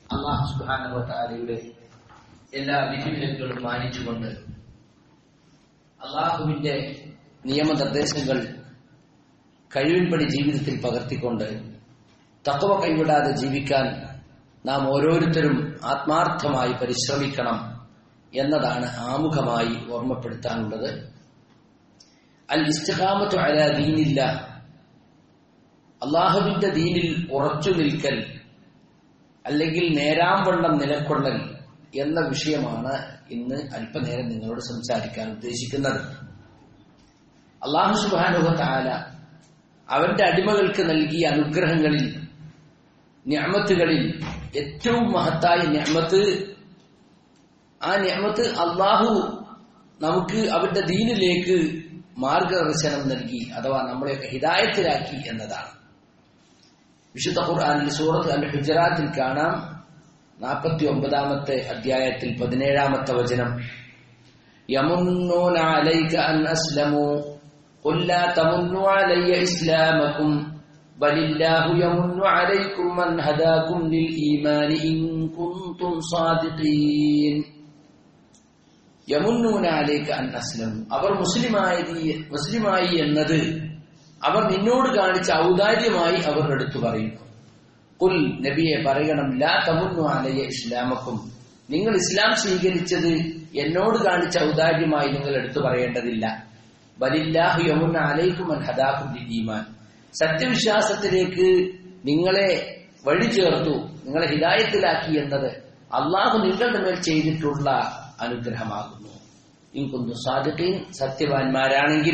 അള്ളാഹു സുബാനുവത്താലയുടെ എല്ലാ വിധിവിലക്കുകളും മാനിച്ചുകൊണ്ട് അള്ളാഹുവിന്റെ നിയമനിർദ്ദേശങ്ങൾ കഴിവിൻപടി ജീവിതത്തിൽ പകർത്തിക്കൊണ്ട് തക്കവ കൈവിടാതെ ജീവിക്കാൻ നാം ഓരോരുത്തരും ആത്മാർത്ഥമായി പരിശ്രമിക്കണം എന്നതാണ് ആമുഖമായി ഓർമ്മപ്പെടുത്താനുള്ളത് അൽ ഇസ്തഖാമത്തു അല ദീനില്ല അള്ളാഹുവിന്റെ ദീനിൽ ഉറച്ചു നിൽക്കൽ അല്ലെങ്കിൽ നേരാംവണ്ണം നിലക്കൊള്ളൽ എന്ന വിഷയമാണ് ഇന്ന് അല്പനേരം നിങ്ങളോട് സംസാരിക്കാൻ ഉദ്ദേശിക്കുന്നത് അള്ളാഹു സുബാനുഹ താല അവന്റെ അടിമകൾക്ക് നൽകിയ അനുഗ്രഹങ്ങളിൽ ഞാമത്തുകളിൽ ഏറ്റവും മഹത്തായ ഞാമത്ത് ആ ഞാമത്ത് അള്ളാഹു നമുക്ക് അവന്റെ ദീനിലേക്ക് മാർഗദർശനം നൽകി അഥവാ നമ്മളെയൊക്കെ ഹിദായത്തിലാക്കി എന്നതാണ് വിശുദ്ധ ഖുർആാനിൽ സൂറത്ത് അൽ ഹുജറാത്തിൽ കാണാം നാൽപ്പത്തി ഒമ്പതാമത്തെ അധ്യായത്തിൽ പതിനേഴാമത്തെ വചനം യമുന്നൂന അലൈക അൻ അസ്ലമു قل لا تمنوا علي إسلامكم بل الله يمن عليكم من هداكم للإيمان إن كنتم صادقين യമുന്നൂന അലേക്ക് അൻ അസ്ലം അവർ മുസ്ലിമായത് മുസ്ലിമായി എന്നത് അവർ നിന്നോട് കാണിച്ച ഔദാര്യമായി അവർ എടുത്തു പറയുന്നു കുൽ നബിയെ പറയണം ലാ തമുന്നു അലയ ഇസ്ലാമക്കും നിങ്ങൾ ഇസ്ലാം സ്വീകരിച്ചത് എന്നോട് കാണിച്ച ഔദാര്യമായി നിങ്ങൾ എടുത്തു പറയേണ്ടതില്ല ബലില്ലാഹു യമുന്ന അലൈക്കും അൻ ഹദാക്കും ഈമാൻ സത്യവിശ്വാസത്തിലേക്ക് നിങ്ങളെ വഴി ചേർത്തു നിങ്ങളെ ഹിദായത്തിലാക്കി എന്നത് അള്ളാഹു നിങ്ങളുടെ മേൽ ചെയ്തിട്ടുള്ള അനുഗ്രഹമാകുന്നു ഇൻകുന്നു സാധിക്കീൻ സത്യവാന്മാരാണെങ്കിൽ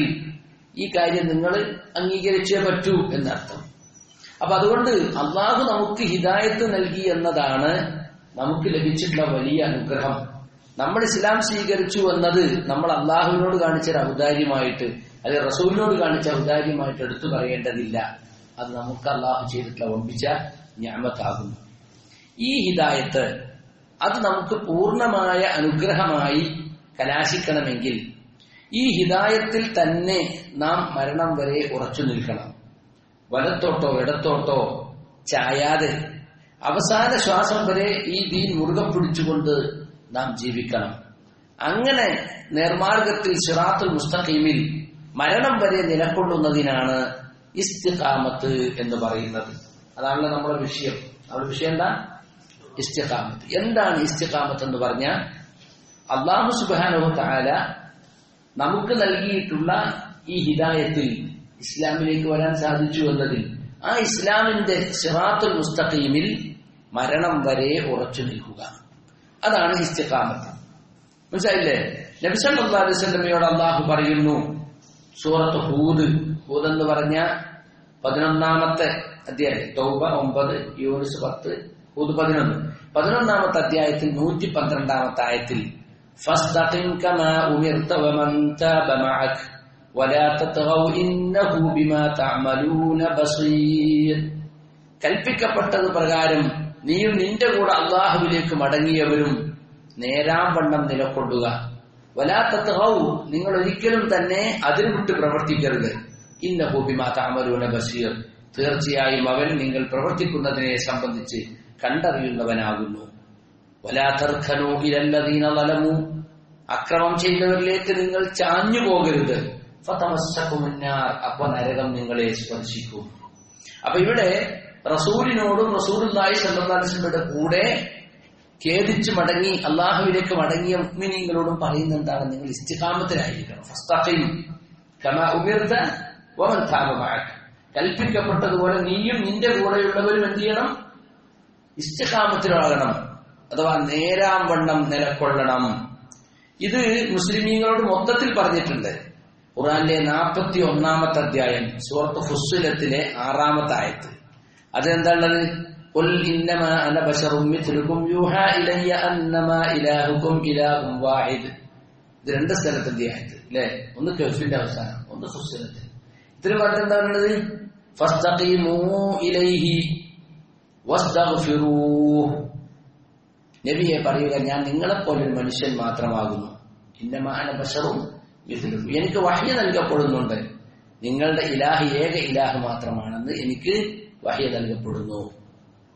ഈ കാര്യം നിങ്ങൾ അംഗീകരിച്ചേ പറ്റൂ എന്നർത്ഥം അപ്പൊ അതുകൊണ്ട് അള്ളാഹു നമുക്ക് ഹിദായത്ത് നൽകി എന്നതാണ് നമുക്ക് ലഭിച്ചിട്ടുള്ള വലിയ അനുഗ്രഹം നമ്മൾ ഇസ്ലാം സ്വീകരിച്ചു എന്നത് നമ്മൾ അള്ളാഹുവിനോട് കാണിച്ച ഒരു ഔദാര്യമായിട്ട് അല്ലെ റസൂലിനോട് കാണിച്ച ഔദാര്യമായിട്ട് എടുത്തു പറയേണ്ടതില്ല അത് നമുക്ക് അള്ളാഹു ചെയ്തിട്ടുള്ള ഒമ്പിച്ച ഞാമത്താകുന്നു ഈ ഹിദായത്ത് അത് നമുക്ക് പൂർണ്ണമായ അനുഗ്രഹമായി കലാശിക്കണമെങ്കിൽ ഈ ഹിദായത്തിൽ തന്നെ നാം മരണം വരെ ഉറച്ചു നിൽക്കണം വലത്തോട്ടോ ഇടത്തോട്ടോ ചായാതെ അവസാന ശ്വാസം വരെ ഈ ദീൻ മുറുകെ പിടിച്ചുകൊണ്ട് നാം ജീവിക്കണം അങ്ങനെ നേർമാർഗത്തിൽ സിറാത്തുൽ മുസ്തഖീമിൽ മരണം വരെ നിലകൊള്ളുന്നതിനാണ് ഇസ്തിഖാമത്ത് എന്ന് പറയുന്നത് അതാണല്ലോ നമ്മുടെ വിഷയം നമ്മുടെ വിഷയം എന്താ ഇസ്തിഖാമത്ത് എന്താണ് ഇസ്തിഖാമത്ത് എന്ന് പറഞ്ഞാൽ അള്ളാഹു സുബാനു താല നമുക്ക് നൽകിയിട്ടുള്ള ഈ ഹിദായത്തിൽ ഇസ്ലാമിലേക്ക് വരാൻ സാധിച്ചു എന്നതിൽ ആ ഇസ്ലാമിന്റെ സിറാത്തുൽ മുസ്തഖീമിൽ മരണം വരെ ഉറച്ചു നിൽക്കുക അതാണ് ഇസ്തിഖാമത്ത് മനസ്സിലായില്ലേ നബിസല്ലാ അലൈവല്ലമയോട് അള്ളാഹു പറയുന്നു സൂറത്ത് ഹൂദ് ഹൂദ് എന്ന് പറഞ്ഞ പതിനൊന്നാമത്തെ അധ്യായം തൗബ ഒമ്പത് യൂനിസ് പത്ത് ഹൂദ് പതിനൊന്ന് പതിനൊന്നാമത്തെ അധ്യായത്തിൽ നൂറ്റി പന്ത്രണ്ടാമത്തെ ആയത്തിൽ فاستقم كما أمرت ومن تاب معك ولا تطغوا إنه بما تعملون بصير കൽപ്പിക്കപ്പെട്ടത് പ്രകാരം നീയും നിന്റെ കൂടെ അള്ളാഹുവിലേക്ക് മടങ്ങിയവരും നേരാംവണ്ണം നിലകൊള്ളുക വലാത്തഹൗ നിങ്ങൾ ഒരിക്കലും തന്നെ അതിൽ വിട്ട് പ്രവർത്തിക്കരുത് ഇന്ന ഹൂബിമാ താമരൂന ബഷീർ തീർച്ചയായും അവൻ നിങ്ങൾ പ്രവർത്തിക്കുന്നതിനെ സംബന്ധിച്ച് കണ്ടറിയുന്നവനാകുന്നു വലാതർഖനു ഇലല്ലദീന വലമു അക്രമം ചെയ്തവരിലേക്ക് നിങ്ങൾ ചാഞ്ഞു പോകരുത് ഫതമസ്സകുമുന്നാർ അപ്പൊ നരകം നിങ്ങളെ സ്പർശിക്കും അപ്പൊ ഇവിടെ റസൂലിനോടും റസൂലുള്ളാഹി സ്വല്ലല്ലാഹു അലൈഹി വസല്ലമയുടെ കൂടെ ഖേദിച്ചു മടങ്ങി അള്ളാഹുവിലേക്ക് മടങ്ങിയ മുഅ്മിനീങ്ങളോടും പറയുന്ന എന്താണ് നിങ്ങൾ ഇസ്തിഖാമത്തിലായിരിക്കണം ഫസ്തഖിം കമാ ഉമിർത വമൻ താബ മഅക കൽപ്പിക്കപ്പെട്ടതുപോലെ നീയും നിന്റെ കൂടെയുള്ളവരും എന്ത് ചെയ്യണം ഇസ്തിഖാമത്തിലാകണം അഥവാ നേരാം വണ്ണം നിലക്കൊള്ളണം ഇത് മുസ്ലിമീങ്ങളോട് മൊത്തത്തിൽ പറഞ്ഞിട്ടുണ്ട് ഖുറാനിലെ നാൽപ്പത്തി ഒന്നാമത്തെ അധ്യായം സൂറത്ത് ഫുസുലത്തിലെ ആറാമത്തെ ആയത്ത് അതെന്താണത് قل إنما أنا بشر مثلكم يوحى إلي أنما إلهكم إله واحد ഇത് രണ്ട് സ്ഥലത്തിന്റെ ആയത്ത് അല്ലെ ഒന്ന് കെഫിന്റെ അവസാനം ഒന്ന് ഫുസുലത്ത് ഇതിന് പറഞ്ഞ എന്താ പറയുന്നത് ഫസ്തഖീമൂ ഇലൈഹി വസ്തഗ്ഫിറൂഹ് നബിയെ പറയുക ഞാൻ നിങ്ങളെപ്പോലൊരു മനുഷ്യൻ മാത്രമാകുന്നു ഇന്നമാന ബഷറും മിഥിലും എനിക്ക് വഹ്യ നൽകപ്പെടുന്നുണ്ട് നിങ്ങളുടെ ഇലാഹ് ഏക ഇലാഹ് മാത്രമാണെന്ന് എനിക്ക് വഹ്യ നൽകപ്പെടുന്നു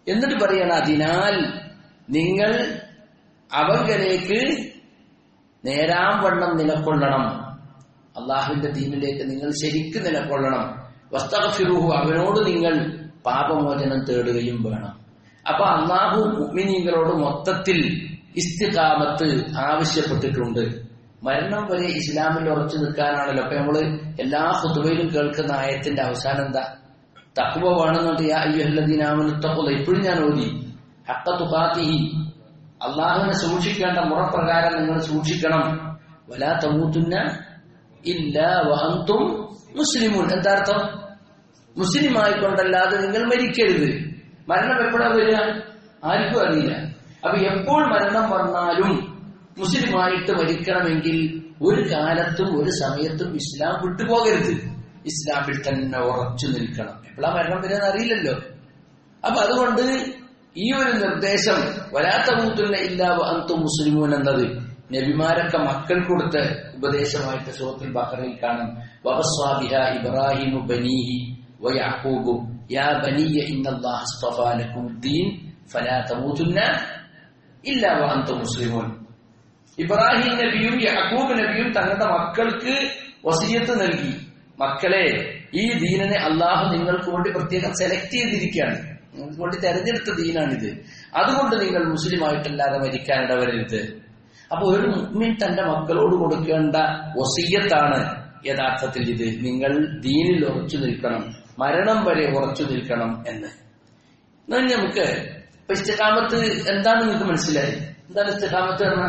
എന്നിട്ട് പറയണം അതിനാൽ നിങ്ങൾ അവങ്കലേക്ക് നേരാം വണ്ണം നിലക്കൊള്ളണം അള്ളാഹുവിന്റെ ദീനിലേക്ക് നിങ്ങൾ ശരിക്കും നിലക്കൊള്ളണം വസ്തഫിറുഹു അവനോട് നിങ്ങൾ പാപമോചനം തേടുകയും വേണം അപ്പൊ അള്ളാഹു മുഅ്മിനീങ്ങളോട് മൊത്തത്തിൽ ഇസ്തിഖാമത്ത് ആവശ്യപ്പെട്ടിട്ടുണ്ട് മരണം വരെ ഇസ്ലാമിൽ ഉറച്ചു നിൽക്കാനാണല്ലോ അപ്പൊ നമ്മള് എല്ലാ ഹുതുബയിലും കേൾക്കുന്ന ആയത്തിന്റെ അവസാനം എന്താ തക്കുവ വേണമെന്നുണ്ട് യാ അയ്യുഹല്ലദീനാമനുത്തക്കുള്ള ഇപ്പോഴും ഞാൻ ഓതി ഹക്ക തുഖാത്തിഹി അള്ളാഹുവിനെ സൂക്ഷിക്കേണ്ട മുറപ്രകാരം നിങ്ങൾ സൂക്ഷിക്കണം വലാ തമൂത്തുന്ന ഇല്ല വഹന്തും മുസ്ലിമുൻ എന്താർത്ഥം മുസ്ലിം ആയിക്കൊണ്ടല്ലാതെ നിങ്ങൾ മരിക്കരുത് മരണം എപ്പോഴാ വരിക ആർക്കും അറിയില്ല അപ്പൊ എപ്പോൾ മരണം വന്നാലും മുസ്ലിമായിട്ട് മരിക്കണമെങ്കിൽ ഒരു കാലത്തും ഒരു സമയത്തും ഇസ്ലാം വിട്ടുപോകരുത് ഇസ്ലാമിൽ തന്നെ ഉറച്ചു നിൽക്കണം എപ്പോഴാ മരണം വരുന്നത് അറിയില്ലല്ലോ അപ്പൊ അതുകൊണ്ട് ഈ ഒരു നിർദ്ദേശം വരാത്ത മൂത്തുന്ന ഇല്ല അന്തു മുസ്ലിമൂൻ എന്നത് നബിമാരൊക്കെ മക്കൾ കൊടുത്ത ഉപദേശമായിട്ട് സൂറത്തുൽ ബഹറിൽ കാണും വബസ്വാബിഹ ഇബ്രാഹിമു ബനീഹി വയാഹൂബു യാ ബനിയ ഇന്നല്ലാഹ അസ്തഫാ ലക്കും ദീൻ ഫലാ തമൂതുന്ന ഇല്ല അന്തു മുസ്ലിമൂൻ ഇബ്രാഹിം നബിയും യാക്കൂബ് നബിയും തങ്ങളുടെ മക്കൾക്ക് വസീയത്ത് നൽകി മക്കളെ ഈ ദീനിനെ അള്ളാഹു നിങ്ങൾക്ക് വേണ്ടി പ്രത്യേകം സെലക്ട് ചെയ്തിരിക്കുകയാണ് നിങ്ങൾക്ക് വേണ്ടി തെരഞ്ഞെടുത്ത ദീനാണിത് അതുകൊണ്ട് നിങ്ങൾ മുസ്ലിം ആയിട്ടല്ലാതെ മരിക്കാൻ ഇടവരരുത് അപ്പൊ ഒരു മുഅ്മിൻ തന്റെ മക്കളോട് കൊടുക്കേണ്ട വസീയത്താണ് യഥാർത്ഥത്തിൽ ഇത് നിങ്ങൾ ദീനിൽ ഉറച്ചു നിൽക്കണം മരണം വരെ ഉറച്ചു നിൽക്കണം എന്ന് എന്നാൽ നമുക്ക് ഇപ്പൊ ഇസ്തിഖാമത്ത് എന്താണ് നിങ്ങൾക്ക് മനസ്സിലായി എന്താണ് ഇസ്തിഖാമത്ത് പറഞ്ഞ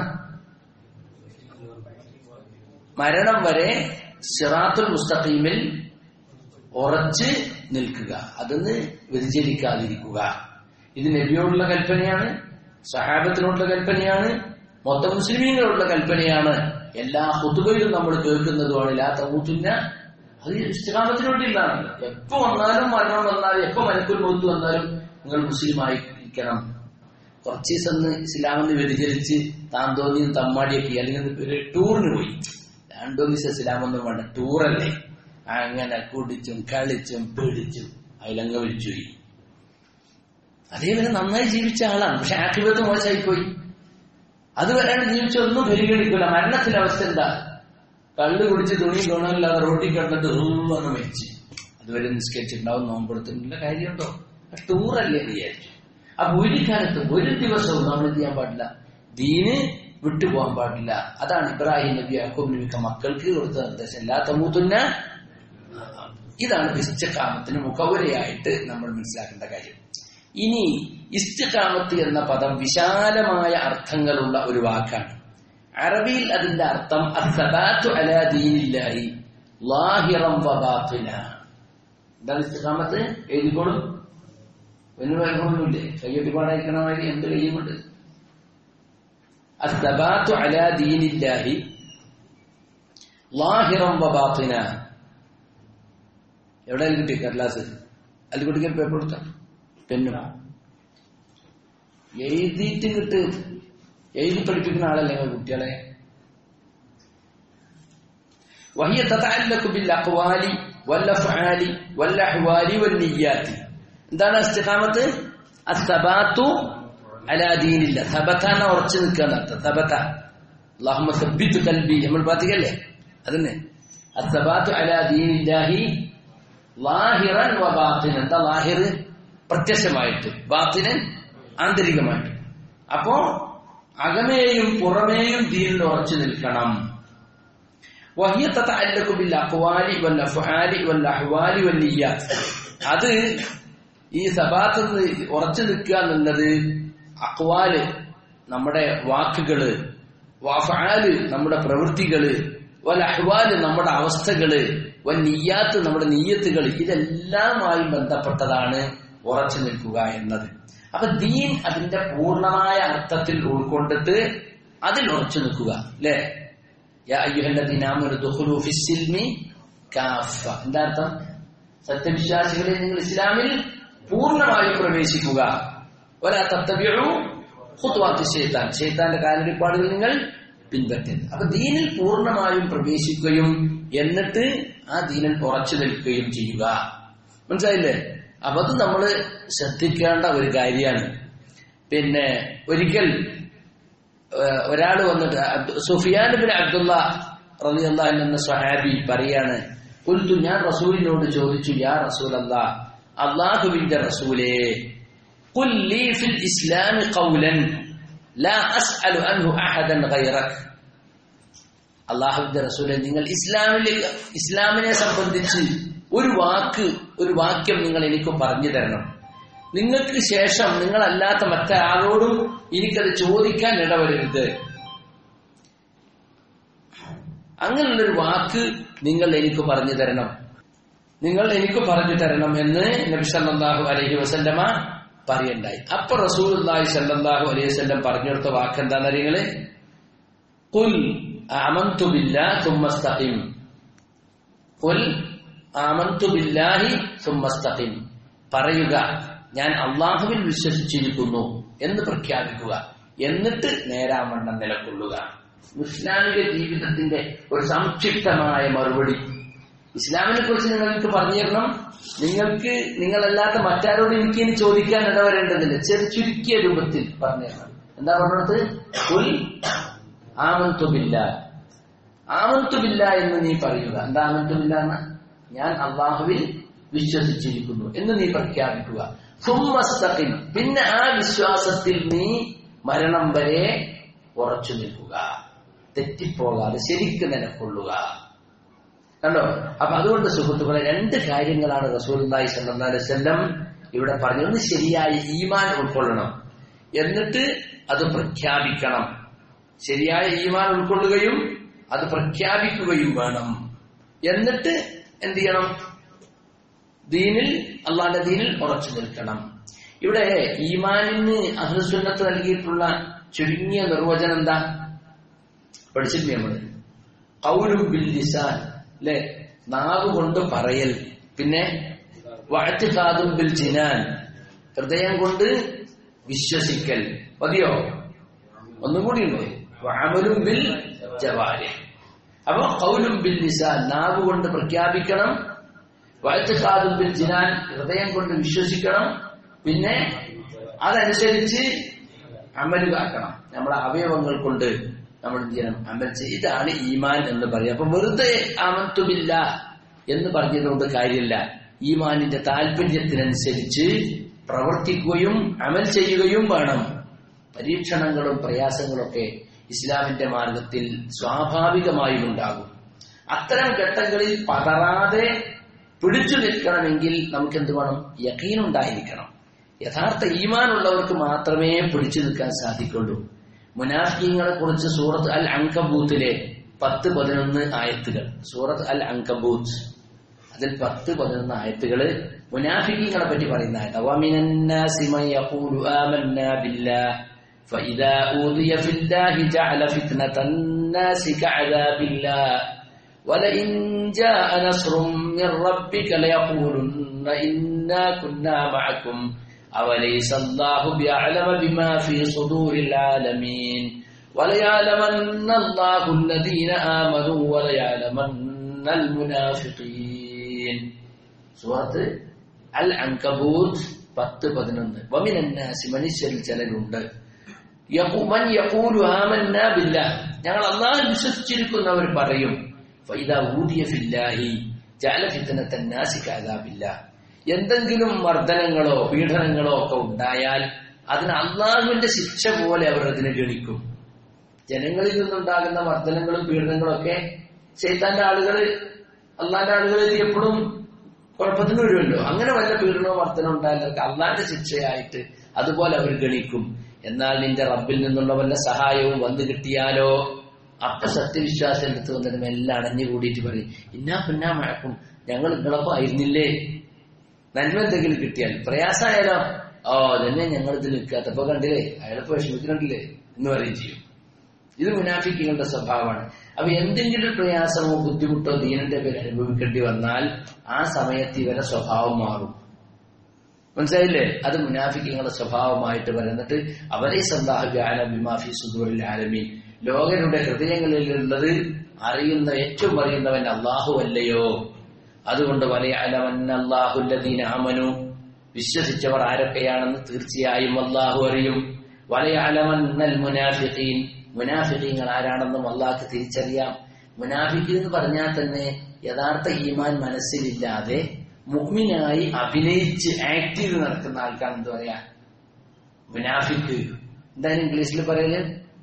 മരണം വരെ സിറാത്തുൽ മുസ്തഖീമിൽ ഉറച്ച് നിൽക്കുക അതൊന്ന് വ്യതിചലിക്കാതിരിക്കുക ഇത് നബിയോടുള്ള കൽപ്പനയാണ് സഹാബത്തിനോടുള്ള കൽപ്പനയാണ് മൊത്തം മുസ്ലിമീങ്ങളോടുള്ള കൽപ്പനയാണ് എല്ലാ ഹുതുബയിലും നമ്മൾ കേൾക്കുന്നതുമാണ് ലാ തമൂത്തുന്ന അത് ഇസ്ലാമത്തിന് വേണ്ടിയുള്ളതാണല്ലോ എപ്പോ വന്നാലും മരണം വന്നാലും എപ്പോ മലക്കുൽ മൗത്ത് വന്നാലും നിങ്ങൾ മുസ്ലിമായി ഇരിക്കണം കുറച്ച് ദിവസം ഒന്ന് ഇസ്ലാമെന്ന് വ്യതിചലിച്ച് താൻ തോന്നിയും തമ്മാടിയൊക്കെ അല്ലെങ്കിൽ ഒരു ടൂറിന് പോയി രണ്ടു ദിവസം ഇസ്ലാമൊന്നും വേണ്ട ടൂറല്ലേ അങ്ങനെ കുടിച്ചും കളിച്ചും പിടിച്ചും അതിലങ്ങ വിളിച്ചുപോയി അതേപോലെ നന്നായി ജീവിച്ച ആളാണ് പക്ഷെ ആക്രിപത്ത് മോശമായി പോയി അത് വരാണ്ട് ജീവിച്ചൊന്നും പരിഗണിക്കില്ല മരണത്തിന്റെ അവസ്ഥ എന്താ കള്ള് കുടിച്ച് തുണി ഗുണമില്ലാതെ റോട്ടിൽ കിടന്നിട്ട് റൂന്ന് മരിച്ച് അതുവരെ നിസ്കരിച്ചിട്ടുണ്ടാവും നോമ്പെടുത്തിട്ടുള്ള കാര്യമുണ്ടോ ടൂറല്ലേ എന്ന് വിചാരിച്ചു അപ്പൊ ഒരു കാലത്തും ഒരു ദിവസവും നമ്മൾ എന്ത് ചെയ്യാൻ പാടില്ല ദീന് വിട്ടുപോകാൻ പാടില്ല അതാണ് ഇബ്രാഹിം നബി യാക്കൂബ് നബിക്ക് മക്കൾക്ക് കൊടുത്ത നിർദ്ദേശം എല്ലാ തമൂത്തുന്ന ഇതാണ് ഇസ്തിഖാമത്തിന് മുഖവുരയായിട്ട് നമ്മൾ മനസ്സിലാക്കേണ്ട കാര്യം ഇനി ഇസ്തിഖാമത്ത് എന്ന പദം വിശാലമായ അർത്ഥങ്ങളുള്ള ഒരു വാക്കാണ് അറബിയിൽ അതിന്റെ അർത്ഥം അസ്സബാത്തു അലാ ദീനില്ലാഹി ലാഹിറം വബാത്തിന എന്താണ് ഇസ്തിഖാമത്ത് എഴുതിക്കോളും ഒന്നും വൈകുന്നില്ലേ കയ്യൊട്ടിപ്പാടായിരിക്കണ മാതിരി എന്ത് കഴിയുമുണ്ട് അസ്സബാത്തു അലാ ദീനില്ലാഹി ലാഹിറം വബാത്തിന എവിടെ കിട്ടി കടലാസ് അതിൽ കുട്ടിക്ക് പേപ്പർ കൊടുത്ത പെണ്ണു എഴുതിയിട്ട് കിട്ട് എഴുതി പഠിപ്പിക്കുന്ന ആളല്ലേ നിങ്ങൾ കുട്ടികളെ وهي تتعلق بالأقوال والأفعال والأحوال والنيات എന്താണ് ഇസ്തിഖാമത്ത് അസ്സബാത്തു അലാ ദീനില്ല സബത്താന ഉറച്ചു നിൽക്കുക അർത്ഥം സബത്ത അള്ളാഹുമ്മ സബ്ബിത്ത് കൽബി നമ്മൾ പാത്തിക്കല്ലേ അതന്നെ അസ്സബാത്തു അലാ ദീനില്ലാഹി ലാഹിറൻ വ ബാത്തിനൻ എന്താ ലാഹിർ പ്രത്യക്ഷമായിട്ട് ബാത്തിനൻ ആന്തരികമായിട്ട് അപ്പോ അകമേയും പുറമേയും ദീനിൽ ഉറച്ചു നിൽക്കണം وهي تتعلق بالاقوال والافعال والاحوال والنيات അത് ഈ സബാത്ത് ഉറച്ചു നിൽക്കുക എന്നുള്ളത് അക്വാല് നമ്മുടെ വാക്കുകള് വഫാല് നമ്മുടെ പ്രവൃത്തികള് വൽ അഹ്വാല് നമ്മുടെ അവസ്ഥകള് വൽ നീയാത്ത് നമ്മുടെ നീയത്തുകൾ ഇതെല്ലാമായി ബന്ധപ്പെട്ടതാണ് ഉറച്ചു നിൽക്കുക എന്നത് അപ്പൊ ദീൻ അതിന്റെ പൂർണ്ണമായ അർത്ഥത്തിൽ ഉൾക്കൊണ്ടിട്ട് അതിൽ ഉറച്ചു നിൽക്കുക അല്ലേ എന്താ അർത്ഥം സത്യവിശ്വാസികളെ നിങ്ങൾ ഇസ്ലാമിൽ പൂർണ്ണമായും പ്രവേശിക്കുക ഒരാ തത്തവ്യൂ ഹുത്വാത്ത് ഷെയ്ത്താൻ ഷെയ്ത്താന്റെ കാലടിപ്പാടുകൾ നിങ്ങൾ പിൻപറ്റരുത് അപ്പൊ ദീനിൽ പൂർണ്ണമായും പ്രവേശിക്കുകയും എന്നിട്ട് ആ ദീനിൽ ഉറച്ചു നിൽക്കുകയും ചെയ്യുക മനസ്സിലായില്ലേ അപ്പൊ അത് നമ്മൾ ശ്രദ്ധിക്കേണ്ട ഒരു കാര്യമാണ് പിന്നെ ഒരിക്കൽ ഒരാൾ വന്നിട്ട് അബ്ദു- സുഫിയാൻ ബിൻ അബ്ദുള്ള റളിയല്ലാഹു അൻഹു എന്ന സ്വഹാബി പറയാണ് കുൽത്തു ഞാൻ റസൂലിനോട് ചോദിച്ചു യാ റസൂൽ അല്ലാ അള്ളാഹുവിന്റെ റസൂലേ قل لي في الإسلام قولا لا أسأل عنه أحدا غيرك അള്ളാഹുവിന്റെ റസൂലെ നിങ്ങൾ ഇസ്ലാമിലെ ഇസ്ലാമിനെ സംബന്ധിച്ച് ഒരു വാക്ക് ഒരു വാക്യം നിങ്ങൾ എനിക്ക് പറഞ്ഞു തരണം നിങ്ങൾക്ക് ശേഷം നിങ്ങളല്ലാത്ത മറ്റാരോടും എനിക്കത് ചോദിക്കാൻ ഇടവരരുത് അങ്ങനെയുള്ളൊരു വാക്ക് നിങ്ങൾ എനിക്ക് പറഞ്ഞു തരണം നിങ്ങൾ എനിക്ക് പറഞ്ഞു തരണം എന്ന് നബി സല്ലല്ലാഹു അലൈഹി വസല്ലമ പറയണ്ടായി അപ്പൊ റസൂലുള്ളാഹി സല്ലല്ലാഹു അലൈഹി വസല്ലം പറഞ്ഞെടുത്ത വാക്ക് എന്താണെന്ന് അറിയങ്ങള് കുൽ ആമന്തു ബില്ലാഹി സുമ്മസ്തഖിം കുൽ ആമന്തു ബില്ലാഹി സുമ്മസ്തഖിം പറയുക ഞാൻ അള്ളാഹുവിൽ വിശ്വസിച്ചിരിക്കുന്നു എന്ന് പ്രഖ്യാപിക്കുക എന്നിട്ട് നേരാവണ്ണം നിലകൊള്ളുക ഇസ്ലാമിക ജീവിതത്തിന്റെ ഒരു സംക്ഷിപ്തമായ മറുപടി ഇസ്ലാമിനെ കുറിച്ച് നിങ്ങൾക്ക് പറഞ്ഞു തരണം നിങ്ങൾക്ക് നിങ്ങളല്ലാത്ത മറ്റാരോട് എനിക്ക് ഇനി ചോദിക്കാൻ ഇടവരേണ്ടതില്ല ചെറു ചുരുക്കിയ രൂപത്തിൽ പറഞ്ഞു തരണം എന്താ പറഞ്ഞത് കുൽ ആമന്തുബില്ല ആമന്തുബില്ല എന്ന് നീ പറയുക എന്താ ആമന്തുബില്ല എന്ന് ഞാൻ അള്ളാഹുവിൽ വിശ്വസിച്ചിരിക്കുന്നു എന്ന് നീ പ്രഖ്യാപിക്കുക സുമ്മസ്തഖിം പിന്നെ ആ വിശ്വാസത്തിൽ നീ മരണം വരെ ഉറച്ചു നിൽക്കുക തെറ്റിപ്പോകാതെ ശരിക്ക് നിലക്കൊള്ളുക കണ്ടോ അപ്പൊ അതുകൊണ്ട് സുഹൃത്തുക്കളെ രണ്ട് കാര്യങ്ങളാണ് റസൂലി സല്ലല്ലാഹു അലൈഹി വസല്ലം ഇവിടെ പറഞ്ഞു ഒന്ന് ശരിയായ ഈമാൻ ഉൾക്കൊള്ളണം എന്നിട്ട് അത് പ്രഖ്യാപിക്കണം ശരിയായ ഈമാൻ ഉൾക്കൊള്ളുകയും അത് പ്രഖ്യാപിക്കുകയും വേണം എന്നിട്ട് എന്ത് ചെയ്യണം ദീനിൽ അള്ളാന്റെ ദീനിൽ ഉറച്ചു നിൽക്കണം ഇവിടെ ഈമാനിന് അഹ്ലുസുന്നത്ത് നൽകിയിട്ടുള്ള ചുരുങ്ങിയ നിർവചനം എന്താ പഠിച്ചിട്ടില്ലേ നമ്മള് കൗലും ബിൽ ലിസാൻ അല്ലെ നാവ് കൊണ്ട് പറയൽ പിന്നെ വഴറ്റുകാതും ബിൽ ജിനാൻ ഹൃദയം കൊണ്ട് വിശ്വസിക്കൽ മതിയോ ഒന്നും കൂടി ഉണ്ട് വഅമലും ബിൽ ജവാരി അപ്പൊ കൗലും ബിൽ ലിസാൻ നാവ് കൊണ്ട് പ്രഖ്യാപിക്കണം വഴറ്റുകാതും ബിൽ ജിനാൻ ഹൃദയം കൊണ്ട് വിശ്വസിക്കണം പിന്നെ അതനുസരിച്ച് അമലുകാക്കണം നമ്മുടെ അവയവങ്ങൾ കൊണ്ട് നമ്മൾ എന്ത് ചെയ്യണം അമൽ ചെയ്യും ഇതാണ് ഈമാൻ എന്ന് പറയുക അപ്പൊ വെറുതെ അമത്തുമില്ല എന്ന് പറഞ്ഞതുകൊണ്ട് കാര്യമില്ല ഈമാനിന്റെ താല്പര്യത്തിനനുസരിച്ച് പ്രവർത്തിക്കുകയും അമൽ ചെയ്യുകയും വേണം പരീക്ഷണങ്ങളും പ്രയാസങ്ങളൊക്കെ ഇസ്ലാമിന്റെ മാർഗത്തിൽ സ്വാഭാവികമായും ഉണ്ടാകും അത്തരം ഘട്ടങ്ങളിൽ പതറാതെ പിടിച്ചു നിൽക്കണമെങ്കിൽ നമുക്ക് എന്ത് വേണം യക്കീൻ ഉണ്ടായിരിക്കണം യഥാർത്ഥ ഈമാൻ ഉള്ളവർക്ക് മാത്രമേ പിടിച്ചു നിൽക്കാൻ സാധിക്കുള്ളൂ മുനാഫിങ്ങളെ കുറിച്ച് സൂറത്ത് അൽ അങ്കബൂത്തിലെ പത്ത് പതിനൊന്ന് ആയത്തുകൾ സൂറത്ത് അൽ അങ്കബൂത്ത് അതിൽ പത്ത് പതിനൊന്ന് ആയത്തുകള് മുനാഫിക്കങ്ങളെ പറ്റി പറയുന്ന ആയത്ത് വമിനന്നാസി മൻ യഖൂലു ആമന്നാ ബില്ലാഹ് فإذا أوذي في الله جعل فتنة الناس كعذاب الله ولئن جاء نصر من ربك ليقولن إنا كنا معكم أوليس الله بأعلم بما في صدور العالمين وليعلمن الله الذين آمنوا وليعلمن المنافقين സൂറത്ത് അൽ അങ്കബൂത്ത് പത്ത് പതിനൊന്ന് വമിനന്നാസി മനുഷ്യരിൽ ചിലരുണ്ട് യഖൂമൻ യഖൂലു ആമന്നാ ബില്ലാഹ് ഞങ്ങൾ അള്ളാഹു വിശ്വസിച്ചിരിക്കുന്നവർ പറയും ഫൈദാ ഊദിയ ഫില്ലാഹി ജഅല ഫിത്നത്തൻ നാസി കഅദാബില്ലാഹ് എന്തെങ്കിലും മർദ്ദനങ്ങളോ പീഡനങ്ങളോ ഒക്കെ ഉണ്ടായാൽ അതിന് അള്ളാഹുവിന്റെ ശിക്ഷ പോലെ അവർ അതിനെ ഗണിക്കും ജനങ്ങളിൽ നിന്നുണ്ടാകുന്ന മർദ്ദനങ്ങളും പീഡനങ്ങളും ഒക്കെ ചെയ്താന്റെ ആളുകൾ അള്ളാന്റെ ആളുകൾ എപ്പോഴും കുഴപ്പത്തിന് വരുമല്ലോ അങ്ങനെ വല്ല പീഡനമോ മർദ്ദനം ഉണ്ടായാലൊക്കെ അള്ളാന്റെ ശിക്ഷയായിട്ട് അതുപോലെ അവർ ഗണിക്കും എന്നാൽ നിന്റെ റബ്ബിൽ നിന്നുള്ള വല്ല സഹായവും വന്നു കിട്ടിയാലോ അപ്പൊ സത്യവിശ്വാസം എടുത്തു വന്നിട്ട് മെല്ലെ അടഞ്ഞു കൂടിയിട്ട് പറയും ഇന്നാ പിന്നാ മഴക്കും ഞങ്ങൾ നിങ്ങളൊപ്പം ആയിരുന്നില്ലേ നന്മ എന്തെങ്കിലും കിട്ടിയാൽ പ്രയാസമായാലോ ഓ തന്നെ ഞങ്ങൾ ഇതിൽ നിൽക്കാത്തപ്പോ കണ്ടില്ലേ അയാളിപ്പോ വിഷമിക്കുന്നുണ്ടല്ലേ എന്ന് പറയും ചെയ്യും ഇത് മുനാഫിക്കുകളുടെ സ്വഭാവമാണ് അപ്പൊ എന്തെങ്കിലും ഒരു പ്രയാസമോ ബുദ്ധിമുട്ടോ ദീനന്റെ പേര് അനുഭവിക്കേണ്ടി വന്നാൽ ആ സമയത്ത് ഇവരെ സ്വഭാവം മാറും മനസ്സിലായില്ലേ അത് മുനാഫിക്കുകളുടെ സ്വഭാവമായിട്ട് വരുന്നിട്ട് അവരെ സന്താഹി സുദൂറിൽ ആലമീൻ ലോകരുടെ ഹൃദയങ്ങളിലുള്ളത് അറിയുന്ന ഏറ്റവും അറിയുന്നവൻ അള്ളാഹു അല്ലയോ അതുകൊണ്ട് വലിയ അലമൻ അള്ളാഹുല്ലദീന അമനു വിശ്വസിച്ചവർ ആരൊക്കെയാണെന്ന് തീർച്ചയായും അള്ളാഹു അറിയും വലയാലമന്നൽ മുനാഫിഖീൻ മുനാഫിഖീങ്ങൾ ആരാണെന്നും അള്ളാഹ്ക്ക് തിരിച്ചറിയാം മുനാഫിഖ് എന്ന് പറഞ്ഞാൽ തന്നെ യഥാർത്ഥ ഈമാൻ മനസ്സിലില്ലാതെ മുഹ്മിനായി അഭിനയിച്ച് ആക്ട് ചെയ്ത് നടക്കുന്ന ആൾക്കാണ് എന്താ പറയാ മുനാഫിക്ക് എന്താണ് ഇംഗ്ലീഷിൽ പറയല്